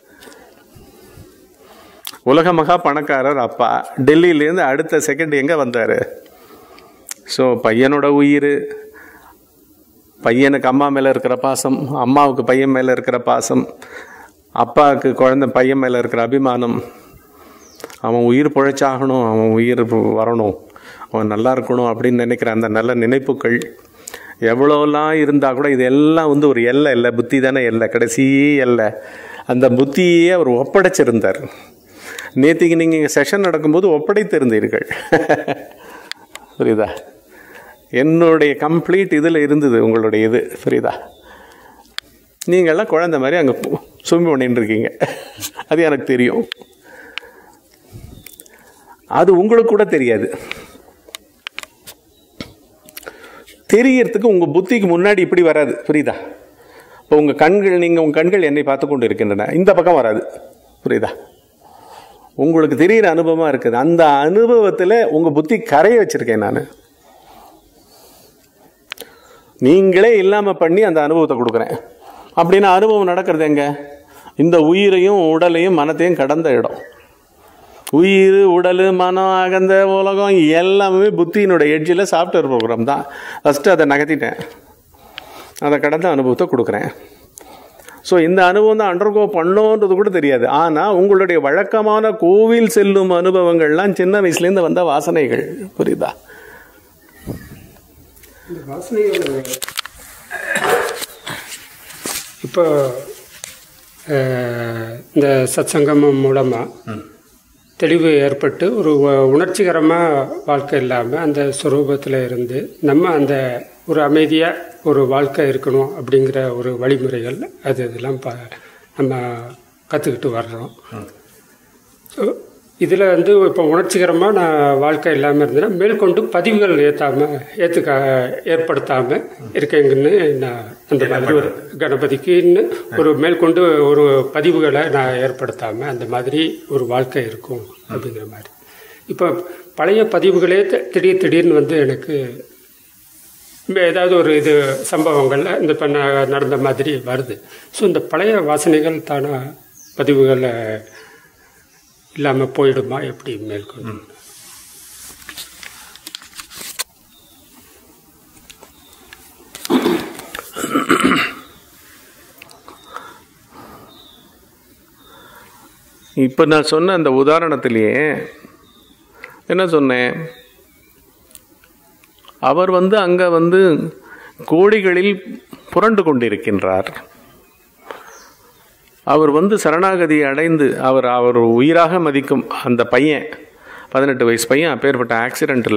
உலக மகா பணக்காரர் அப்பா டெல்லியிலேருந்து அடுத்த செகண்ட் எங்க வந்தாரு ஸோ பையனோட உயிர் பையனுக்கு அம்மா மேலே இருக்கிற பாசம் அம்மாவுக்கு பையன் மேலே இருக்கிற பாசம் அப்பாவுக்கு குழந்தை பையன் மேலே இருக்கிற அபிமானம் அவன் உயிர் பிழைச்சாகணும் அவன் உயிர் வரணும் அவன் நல்லா இருக்கணும் அப்படின்னு நினைக்கிற அந்த நல்ல நினைப்புகள் எவ்வளோலாம் இருந்தால் கூட இது எல்லாம் வந்து ஒரு எல்லை இல்லை புத்தி தானே எல்லை கடைசி எல்லை அந்த புத்தியே அவர் ஒப்படைச்சிருந்தார் நேத்திக்கு நீங்கள் இங்கே செஷன் நடக்கும்போது ஒப்படைத்திருந்தீர்கள் புரியுதா என்னுடைய கம்ப்ளீட் இதில் இருந்தது உங்களுடைய இது புரியுதா நீங்கள்லாம் குழந்தை மாதிரி அங்கே சும்மி பண்ணிட்டு இருக்கீங்க அது எனக்கு தெரியும் அது உங்களுக்கு கூட தெரியாது தெரியறதுக்கு உங்க புத்திக்கு முன்னாடி இப்படி வராது புரியுதா இப்போ உங்க கண்கள் நீங்க உங்க கண்கள் என்னை பார்த்து கொண்டு இருக்கின்றன இந்த பக்கம் வராது புரியுதா உங்களுக்கு தெரியிற அனுபவமா இருக்குது அந்த அனுபவத்துல உங்க புத்தி கரைய வச்சிருக்கேன் நான் நீங்களே இல்லாம பண்ணி அந்த அனுபவத்தை கொடுக்குறேன் அப்படின்னா அனுபவம் நடக்கிறது எங்க இந்த உயிரையும் உடலையும் மனத்தையும் கடந்த இடம் உயிர் உடல் மனம் அகந்த உலகம் எல்லாமே புத்தியினுடைய எட்ஜில் சாஃப்ட்வேர் ப்ரோக்ராம் தான் ஃபஸ்ட்டு அதை நகர்த்திட்டேன் அதை கடந்த அனுபவத்தை கொடுக்குறேன் ஸோ இந்த அனுபவம் தான் அண்டர்கோ பண்ணோன்றது கூட தெரியாது ஆனால் உங்களுடைய வழக்கமான கோவில் செல்லும் அனுபவங்கள்லாம் சின்ன வயசுலேருந்து வந்த வாசனைகள் புரியுதா இந்த வாசனைகள் இப்போ அஹ், இந்த சத்சங்கமம் மூலமாக தெளிவு ஏற்பட்டு ஒரு உ- உணர்ச்சிகரமாக வாழ்க்கை இல்லாமல் அந்த ஸ்வரூபத்தில் இருந்து நம்ம அந்த ஒரு அமைதியாக ஒரு வாழ்க்கை இருக்கணும் அப்படிங்கிற ஒரு வழிமுறைகள் அது இதெல்லாம் ப நம்ம கற்றுக்கிட்டு வர்றோம் ஸோ இதில் வந்து இப்போ உணர்ச்சிகரமாக நான் வாழ்க்கை இல்லாமல் இருந்தேன்னா மேற்கொண்டு பதிவுகள் ஏற்றாமல் ஏற்றுக்க ஏற்படுத்தாமல் இருக்கேங்கன்னு நான் அந்த மாதிரி ஒரு கணபதிக்குன்னு ஒரு மேற்கொண்டு ஒரு பதிவுகளை நான் ஏற்படுத்தாமல் அந்த மாதிரி ஒரு வாழ்க்கை இருக்கும் அப்படிங்கிற மாதிரி இப்போ பழைய பதிவுகளே தி- திடீர் திடீர்னு வந்து எனக்கு இந்த ஏதாவது ஒரு இது சம்பவங்கள்ல இந்த இப்போ நடந்த மாதிரி வருது ஸோ இந்த பழைய வாசனைகள் தானா பதிவுகளை இல்லாமல் போயிடுமா எப்படி மேற்கொண்டு இப்போ நான் சொன்ன அந்த உதாரணத்திலேயே என்ன சொன்னேன் அவர் வந்து அங்கே வந்து கோடிகளில் புரண்டு கொண்டிருக்கின்றார் அவர் வந்து சரணாகதி அடைந்து அவர் அவர் உயிராக மதிக்கும் அந்த பையன் பதினெட்டு வயசு பையன் அப்பேற்பட்ட ஆக்சிடெண்ட்டில்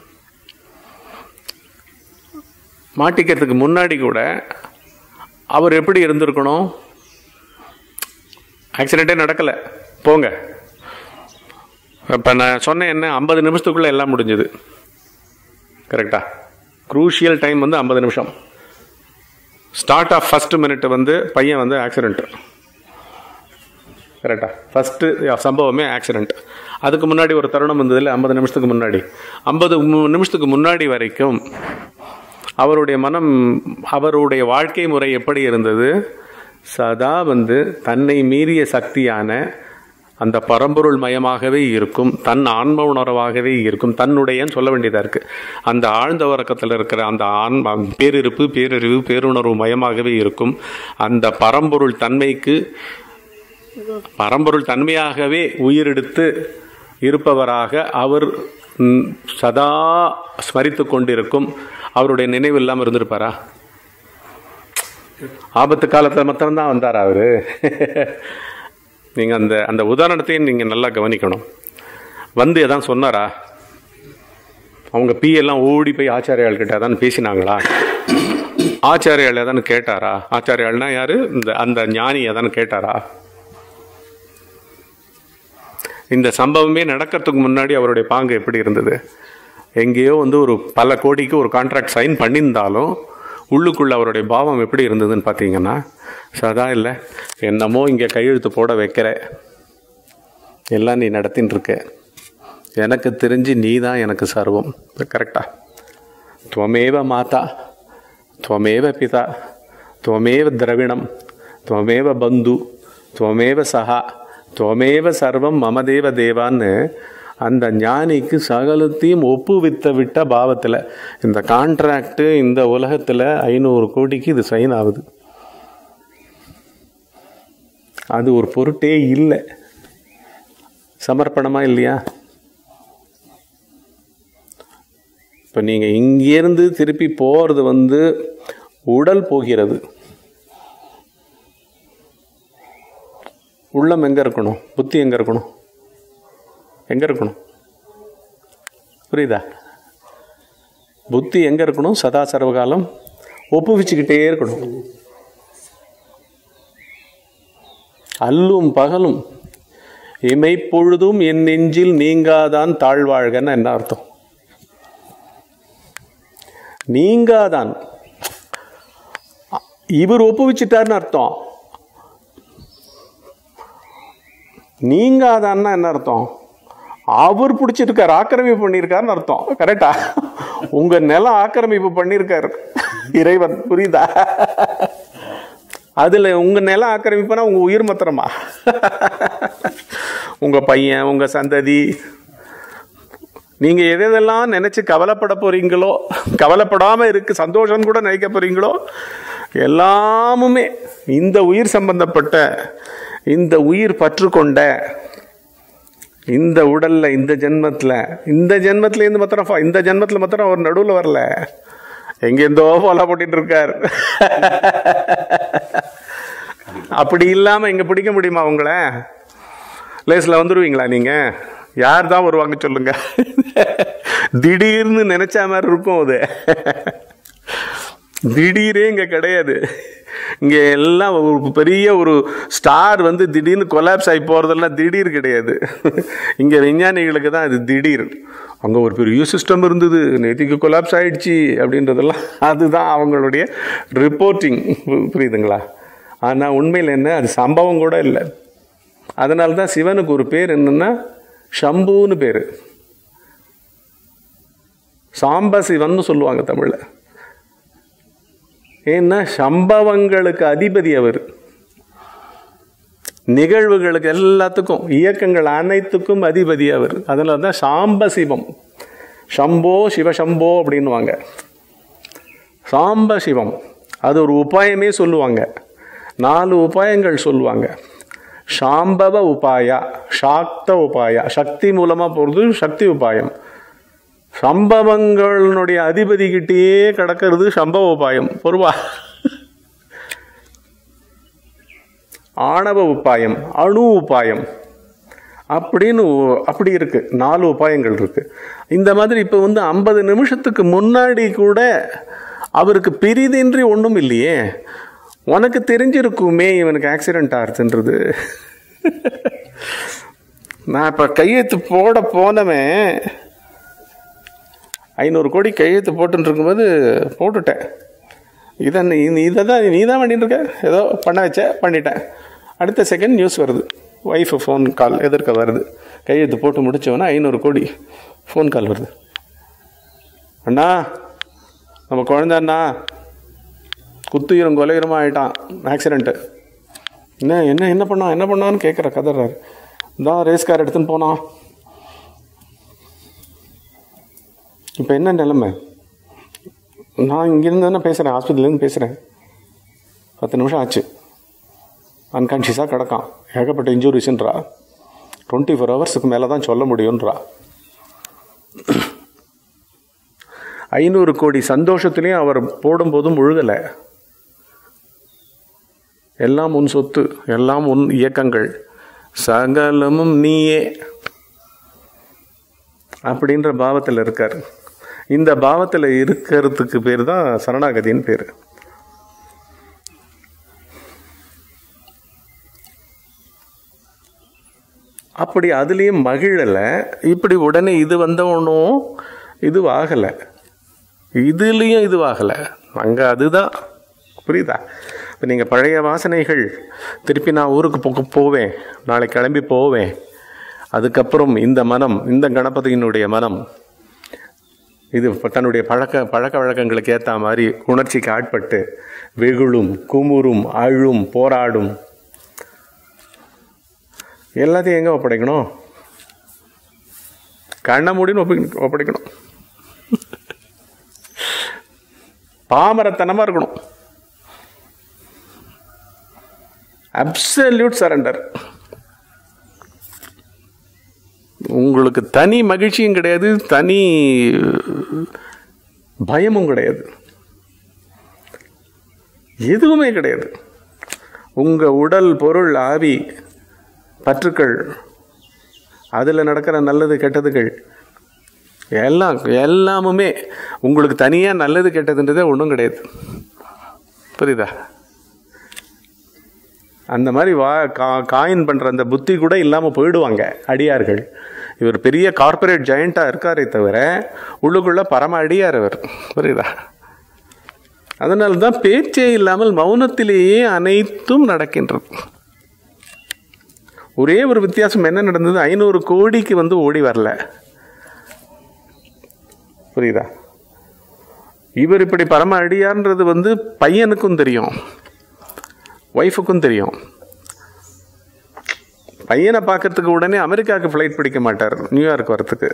மாட்டிக்கிறதுக்கு முன்னாடி கூட அவர் எப்படி இருந்திருக்கணும் ஆக்சிடெண்ட்டே நடக்கலை போங்க இப்போ நான் சொன்னேன் என்ன ஐம்பது நிமிஷத்துக்குள்ளே எல்லாம் முடிஞ்சுது கரெக்டா க்ரூஷியல் டைம் வந்து ஐம்பது நிமிஷம் ஸ்டார்ட் ஆஃப் ஃபர்ஸ்ட் மினிட் வந்து பையன் வந்து ஆக்சிடென்ட் கரெக்டா ஃபஸ்ட்டு சம்பவமே ஆக்சிடென்ட் அதுக்கு முன்னாடி ஒரு தருணம் வந்ததில்ல ஐம்பது நிமிஷத்துக்கு முன்னாடி ஐம்பது நிமிஷத்துக்கு முன்னாடி வரைக்கும் அவருடைய மனம் அவருடைய வாழ்க்கை முறை எப்படி இருந்தது சதா வந்து தன்னை மீறிய சக்தியான அந்த பரம்பொருள் மயமாகவே இருக்கும் தன் ஆன்ம உணர்வாகவே இருக்கும் தன்னுடையன்னு சொல்ல வேண்டியதாக இருக்குது அந்த ஆழ்ந்த உறக்கத்தில் இருக்கிற அந்த ஆன்மா பேரிருப்பு பேரறிவு பேருணர்வு மயமாகவே இருக்கும் அந்த பரம்பொருள் தன்மைக்கு பரம்பொருள் தன்மையாகவே உயிரெடுத்து இருப்பவராக அவர் ம், சதா ஸ்மரித்து கொண்டிருக்கும் அவருடைய நினைவு இல்லாமல் இருந்திருப்பாரா ஆபத்து காலத்தில் மாத்திரம்தான் வந்தார் அவரு நீங்கள் அந்த அந்த உதாரணத்தையும் நீங்கள் நல்லா கவனிக்கணும் வந்து எதான் சொன்னாரா அவங்க பி எல்லாம் ஓடி போய் ஆச்சாரியால் கிட்ட தான் பேசினாங்களா ஆச்சாரியால் எதான்னு கேட்டாரா ஆச்சாரியால்னா யாரு இந்த அந்த ஞானி எதான்னு கேட்டாரா இந்த சம்பவமே நடக்கிறதுக்கு முன்னாடி அவருடைய பாங்கு எப்படி இருந்தது எங்கேயோ வந்து ஒரு பல கோடிக்கு ஒரு கான்ட்ராக்ட் சைன் பண்ணியிருந்தாலும் உள்ளுக்குள்ள அவருடைய பாவம் எப்படி இருந்ததுன்னு பார்த்தீங்கன்னா சதா இல்லை என்னமோ இங்கே கையெழுத்து போட வைக்கிற எல்லாம் நீ நடத்தின்னு இருக்க எனக்கு தெரிஞ்சு நீ தான் எனக்கு சர்வம் கரெக்டா துவமேவ மாதா துவமேவ பிதா துவமேவ திரவிணம் துவமேவ பந்து துவமேவ சகா துவமேவ சர்வம் மமதேவ தேவான்னு அந்த ஞானிக்கு சகலத்தையும் ஒப்புவித்த விட்ட பாவத்தில் இந்த கான்ட்ராக்டு இந்த உலகத்தில் ஐநூறு கோடிக்கு இது சைன் ஆகுது அது ஒரு பொருட்டே இல்லை சமர்ப்பணமா இல்லையா இப்போ நீங்கள் இங்கேருந்து திருப்பி போகிறது வந்து உடல் போகிறது உள்ளம் எங்கே இருக்கணும் புத்தி எங்கே இருக்கணும் எங்கே இருக்கணும் புரியுதா புத்தி எங்கே இருக்கணும் சதா சர்வகாலம் ஒப்புவிச்சுக்கிட்டே இருக்கணும் அல்லும் பகலும் இமைப்பொழுதும் என் நெஞ்சில் நீங்காதான் தாழ்வாழ்கன்னு என்ன அர்த்தம் நீங்காதான் இவர் ஒப்புவிச்சிட்டாருன்னு அர்த்தம் நீங்காதான்னா என்ன அர்த்தம் அவர் பிடிச்சிருக்காரு ஆக்கிரமிப்பு பண்ணியிருக்காருன்னு அர்த்தம் கரெக்டா உங்க நிலம் ஆக்கிரமிப்பு பண்ணியிருக்காரு இறைவன் புரியுதா அதுல உங்க நிலம் ஆக்கிரமிப்புனா உங்க உயிர் மாத்திரமா உங்க பையன் உங்க சந்ததி நீங்க எதெல்லாம் நினைச்சு கவலைப்பட போறீங்களோ கவலைப்படாம இருக்கு சந்தோஷம் கூட நினைக்க போறீங்களோ எல்லாமுமே இந்த உயிர் சம்பந்தப்பட்ட இந்த உயிர் பற்று கொண்ட இந்த உடல்ல இந்த ஜென்மத்துல இந்த ஜென்மத்துல இருந்து மாத்திரம் இந்த ஜென்மத்துல மாத்திரம் அவர் நடுவில் வரல எங்கேருந்தோ போல போட்டுட்டு இருக்கார் அப்படி இல்லாம இங்க பிடிக்க முடியுமா உங்களை லேஸ்ல வந்துருவீங்களா நீங்க யார் தான் வருவாங்க சொல்லுங்க திடீர்னு நினைச்ச மாதிரி இருக்கும் அது திடீரே இங்க கிடையாது இங்க எல்லாம் ஒரு பெரிய ஒரு ஸ்டார் வந்து திடீர்னு கொலாப்ஸ் ஆகி போறதெல்லாம் திடீர் கிடையாது இங்க விஞ்ஞானிகளுக்கு தான் அது திடீர் அங்க ஒரு பெரிய சிஸ்டம் இருந்தது நேற்றுக்கு கொலாப்ஸ் ஆயிடுச்சு அப்படின்றதெல்லாம் அதுதான் அவங்களுடைய ரிப்போர்ட்டிங் புரியுதுங்களா ஆனா உண்மையில் என்ன அது சம்பவம் கூட இல்லை அதனால தான் சிவனுக்கு ஒரு பேர் என்னன்னா ஷம்புன்னு பேர் சாம்ப சிவன்னு சொல்லுவாங்க தமிழ்ல ஏன்னா சம்பவங்களுக்கு அதிபதி அவர் நிகழ்வுகளுக்கு எல்லாத்துக்கும் இயக்கங்கள் அனைத்துக்கும் அதிபதி அவர் அதனால தான் சாம்ப சிவம் சம்போ சிவசம்போ அப்படின்வாங்க சாம்ப சிவம் அது ஒரு உபாயமே சொல்லுவாங்க நாலு உபாயங்கள் சொல்லுவாங்க சாம்பவ உபாயா சாக்த உபாயா சக்தி மூலமா போறது சக்தி உபாயம் சம்பவங்களுடைய அதிபதிகிட்டேயே கிடக்கிறது சம்பவ உபாயம் பொறுவா ஆணவ உபாயம் அணு உபாயம் அப்படின்னு ஒ- அப்படி இருக்கு நாலு உபாயங்கள் இருக்கு இந்த மாதிரி இப்போ வந்து ஐம்பது நிமிஷத்துக்கு முன்னாடி கூட அவருக்கு பிரிதின்றி ஒன்றும் இல்லையே உனக்கு தெரிஞ்சிருக்குமே இவனுக்கு ஆக்சிடென்ட் ஆறுதுன்றது நான் இப்போ கையெழுத்து போட போனவன் ஐநூறு கோடி கையெழுத்து போட்டுன்னு இருக்கும்போது போட்டுட்டேன் இதை நீ இதை தான் நீ தான் பண்ணிட்டு இருக்க ஏதோ பண்ண வச்ச பண்ணிட்டேன் அடுத்த செகண்ட் நியூஸ் வருது ஒய்ஃபு ஃபோன் கால் எதிர்க்க வருது கையெழுத்து போட்டு முடிச்சவொன்னே ஐநூறு கோடி ஃபோன் கால் வருது அண்ணா நம்ம குழந்தை அண்ணா குத்துயிரும் கொலையுரமாக ஆயிட்டான் ஆக்சிடென்ட்டு என்ன என்ன என்ன பண்ணான் என்ன பண்ணான்னு கேட்குற கதறாரு தான் ரேஸ் கார் எடுத்துன்னு போனான் இப்போ என்ன நிலைமை நான் இங்கேருந்து தானே பேசுகிறேன் ஹாஸ்பிட்டல்லேருந்து பேசுகிறேன் பத்து நிமிஷம் ஆச்சு அன்கான்ஷியஸாக கிடக்கான் ஏகப்பட்ட இன்ஜுரிஸ்ன்றா டுவெண்ட்டி ஃபோர் ஹவர்ஸுக்கு மேலே தான் சொல்ல முடியுன்றா ஐநூறு கோடி சந்தோஷத்துலேயும் அவர் போடும்போதும் முழுகலை எல்லாம் உன் சொத்து எல்லாம் உன் இயக்கங்கள் சகலமும் நீயே அப்படின்ற பாவத்தில் இருக்கார் இந்த பாவத்தில் இருக்கிறதுக்கு பேர் தான் சரணாகதின்னு பேர் அப்படி அதுலேயும் மகிழலை இப்படி உடனே இது வந்தவனும் இது ஆகலை இதுலேயும் இது ஆகலை அங்கே அதுதான் புரியுதா இப்போ நீங்கள் பழைய வாசனைகள் திருப்பி நான் ஊருக்கு போ போவேன் நாளை கிளம்பி போவேன் அதுக்கப்புறம் இந்த மனம் இந்த கணபதியினுடைய மனம் இது தன்னுடைய பழக்க பழக்க வழக்கங்களுக்கு ஏற்ற மாதிரி உணர்ச்சிக்கு ஆட்பட்டு வெகுளும் குமுறும் அழும் போராடும் எல்லாத்தையும் எங்கே ஒப்படைக்கணும் கண்ண மூடின்னு ஒப்பி ஒப்படைக்கணும் பாமரத்தனமாக இருக்கணும் அப்சல்யூட் சரண்டர் உங்களுக்கு தனி மகிழ்ச்சியும் கிடையாது தனி பயமும் கிடையாது எதுவுமே கிடையாது உங்க உடல் பொருள் ஆவி பற்றுக்கள் அதில் நடக்கிற நல்லது கெட்டதுகள் எல்லாம் எல்லாமுமே உங்களுக்கு தனியாக நல்லது கெட்டதுன்றதே ஒன்றும் கிடையாது புரியுதா அந்த மாதிரி வா கா காயின் பண்ணுற அந்த புத்தி கூட இல்லாமல் போயிடுவாங்க அடியார்கள் இவர் பெரிய கார்ப்பரேட் ஜெயண்ட்டாக இருக்காரே தவிர உள்ளுக்குள்ளே பரம அடியார் அவர் புரியுதா அதனால தான் பேச்சே இல்லாமல் மௌனத்திலேயே அனைத்தும் நடக்கின்றது ஒரே ஒரு வித்தியாசம் என்ன நடந்தது ஐநூறு கோடிக்கு வந்து ஓடி வரல புரியுதா இவர் இப்படி பரம அடியார்ன்றது வந்து பையனுக்கும் தெரியும் ஒய்ஃபுக்கும் தெரியும் பையனை பார்க்கறதுக்கு உடனே அமெரிக்காவுக்கு ஃப்ளைட் பிடிக்க மாட்டார் நியூயார்க் வரத்துக்கு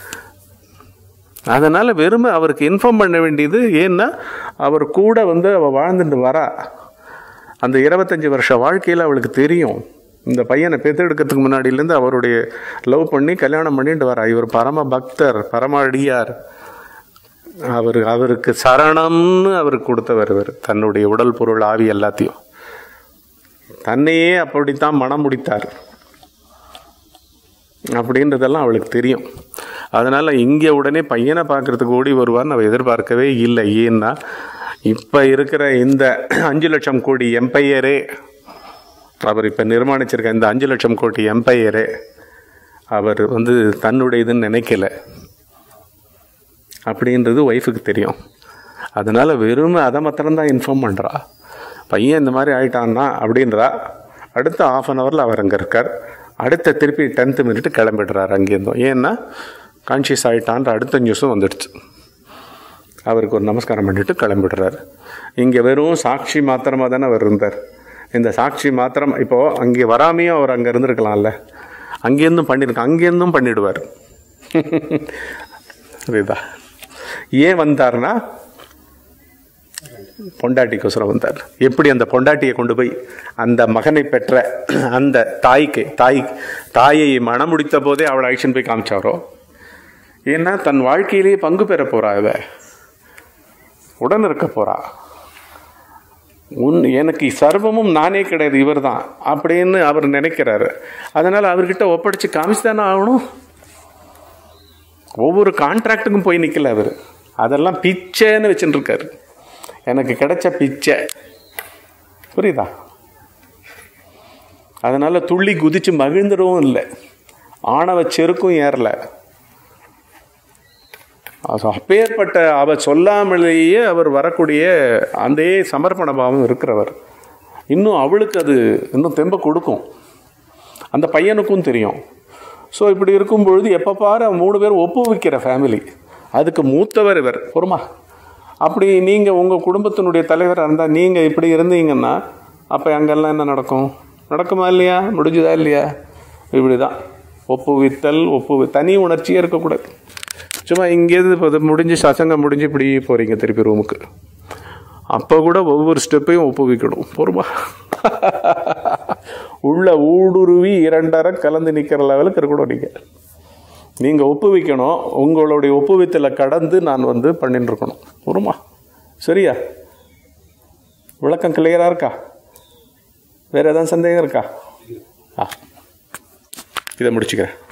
அதனால் வெறுமை அவருக்கு இன்ஃபார்ம் பண்ண வேண்டியது ஏன்னா அவர் கூட வந்து அவள் வாழ்ந்துட்டு வரா அந்த இருபத்தஞ்சி வருஷ வாழ்க்கையில் அவளுக்கு தெரியும் இந்த பையனை பெற்றெடுக்கிறதுக்கு முன்னாடியிலேருந்து அவருடைய லவ் பண்ணி கல்யாணம் பண்ணிட்டு வரா இவர் பரம பக்தர் பரம அடியார் அவர் அவருக்கு சரணம்னு அவருக்கு கொடுத்தவர் இவர் தன்னுடைய உடல் பொருள் ஆவி எல்லாத்தையும் தன்னையே அப்படித்தான் மனம் முடித்தார் அப்படின்றதெல்லாம் அவளுக்கு தெரியும் அதனால் இங்கே உடனே பையனை பார்க்கறதுக்கு ஓடி வருவார்னு அவள் எதிர்பார்க்கவே இல்லை ஏன்னா இப்போ இருக்கிற இந்த அஞ்சு லட்சம் கோடி எம்பையரே அவர் இப்போ நிர்மாணிச்சிருக்க இந்த அஞ்சு லட்சம் கோடி எம்பையரே அவர் வந்து தன்னுடையதுன்னு நினைக்கல அப்படின்றது ஒய்ஃபுக்கு தெரியும் அதனால் வெறும் அதை மாத்திரம்தான் இன்ஃபார்ம் பண்ணுறா பையன் இந்த மாதிரி ஆயிட்டான்னா அப்படின்றா அடுத்த ஆஃப் அன் ஹவரில் அவர் அங்கே இருக்கார் அடுத்த திருப்பி டென்த்து மினிட் கிளம்பிடுறாரு அங்கேருந்தோம் ஏன்னா கான்ஷியஸ் ஆகிட்டான்ற அடுத்த நியூஸும் வந்துடுச்சு அவருக்கு ஒரு நமஸ்காரம் பண்ணிட்டு கிளம்பிடுறாரு இங்கே வெறும் சாட்சி மாத்திரமாக தானே அவர் இருந்தார் இந்த சாட்சி மாத்திரம் இப்போது அங்கே வராமையும் அவர் அங்கே இருந்திருக்கலாம்ல அங்கேருந்தும் பண்ணியிருக்க அங்கேருந்தும் பண்ணிடுவார் புரியுதா ஏன் வந்தார்னா பொண்டாட்டிக்கோசரம் வந்தார் எப்படி அந்த பொண்டாட்டியை கொண்டு போய் அந்த மகனை பெற்ற அந்த தாய்க்கு தாய் தாயை மனம் முடித்த போதே அவளை அழிச்சுன்னு போய் காமிச்சாரோ ஏன்னா தன் வாழ்க்கையிலேயே பங்கு பெற போறா இவ உடன் இருக்க போறா உன் எனக்கு சர்வமும் நானே கிடையாது இவர் தான் அப்படின்னு அவர் நினைக்கிறாரு அதனால அவர்கிட்ட ஒப்படைச்சு காமிச்சு தானே ஆகணும் ஒவ்வொரு கான்ட்ராக்டுக்கும் போய் நிற்கல அவர் அதெல்லாம் பிச்சைன்னு வச்சுட்டு இருக்காரு எனக்கு கிடைச்ச பிச்சை புரியுதா அதனால துள்ளி குதிச்சு மகிழ்ந்துடவும் இல்லை ஆணவ செருக்கும் ஏறல அப்பேற்பட்ட அவ சொல்லாமலேயே அவர் வரக்கூடிய அந்த சமர்ப்பண பாவம் இருக்கிறவர் இன்னும் அவளுக்கு அது இன்னும் தெம்ப கொடுக்கும் அந்த பையனுக்கும் தெரியும் ஸோ இப்படி இருக்கும் பொழுது எப்போ பாரு மூணு பேர் ஒப்புவிக்கிற ஃபேமிலி அதுக்கு மூத்தவர் இவர் பொறுமா அப்படி நீங்கள் உங்கள் குடும்பத்தினுடைய தலைவராக இருந்தால் நீங்கள் இப்படி இருந்தீங்கன்னா அப்போ அங்கெல்லாம் என்ன நடக்கும் நடக்குமா இல்லையா முடிஞ்சுதா இல்லையா இப்படி தான் ஒப்புவித்தல் ஒப்பு தனி உணர்ச்சியே இருக்கக்கூடாது சும்மா இங்கேருந்து இப்போ இது முடிஞ்சு சசங்கம் முடிஞ்சு இப்படி போகிறீங்க திருப்பி ரூமுக்கு அப்போ கூட ஒவ்வொரு ஸ்டெப்பையும் ஒப்புவிக்கணும் பொறுமா உள்ள ஊடுருவி இரண்டரை கலந்து நிற்கிற லெவலுக்கு இருக்கணும் நீங்கள் நீங்கள் ஒப்புவிக்கணும் உங்களுடைய ஒப்புவித்தலை கடந்து நான் வந்து பண்ணிட்டு இருக்கணும் பொறுமா சரியா விளக்கம் கிளியராக இருக்கா வேறு ஏதாவது சந்தேகம் இருக்கா ஆ இதை முடிச்சுக்கிறேன்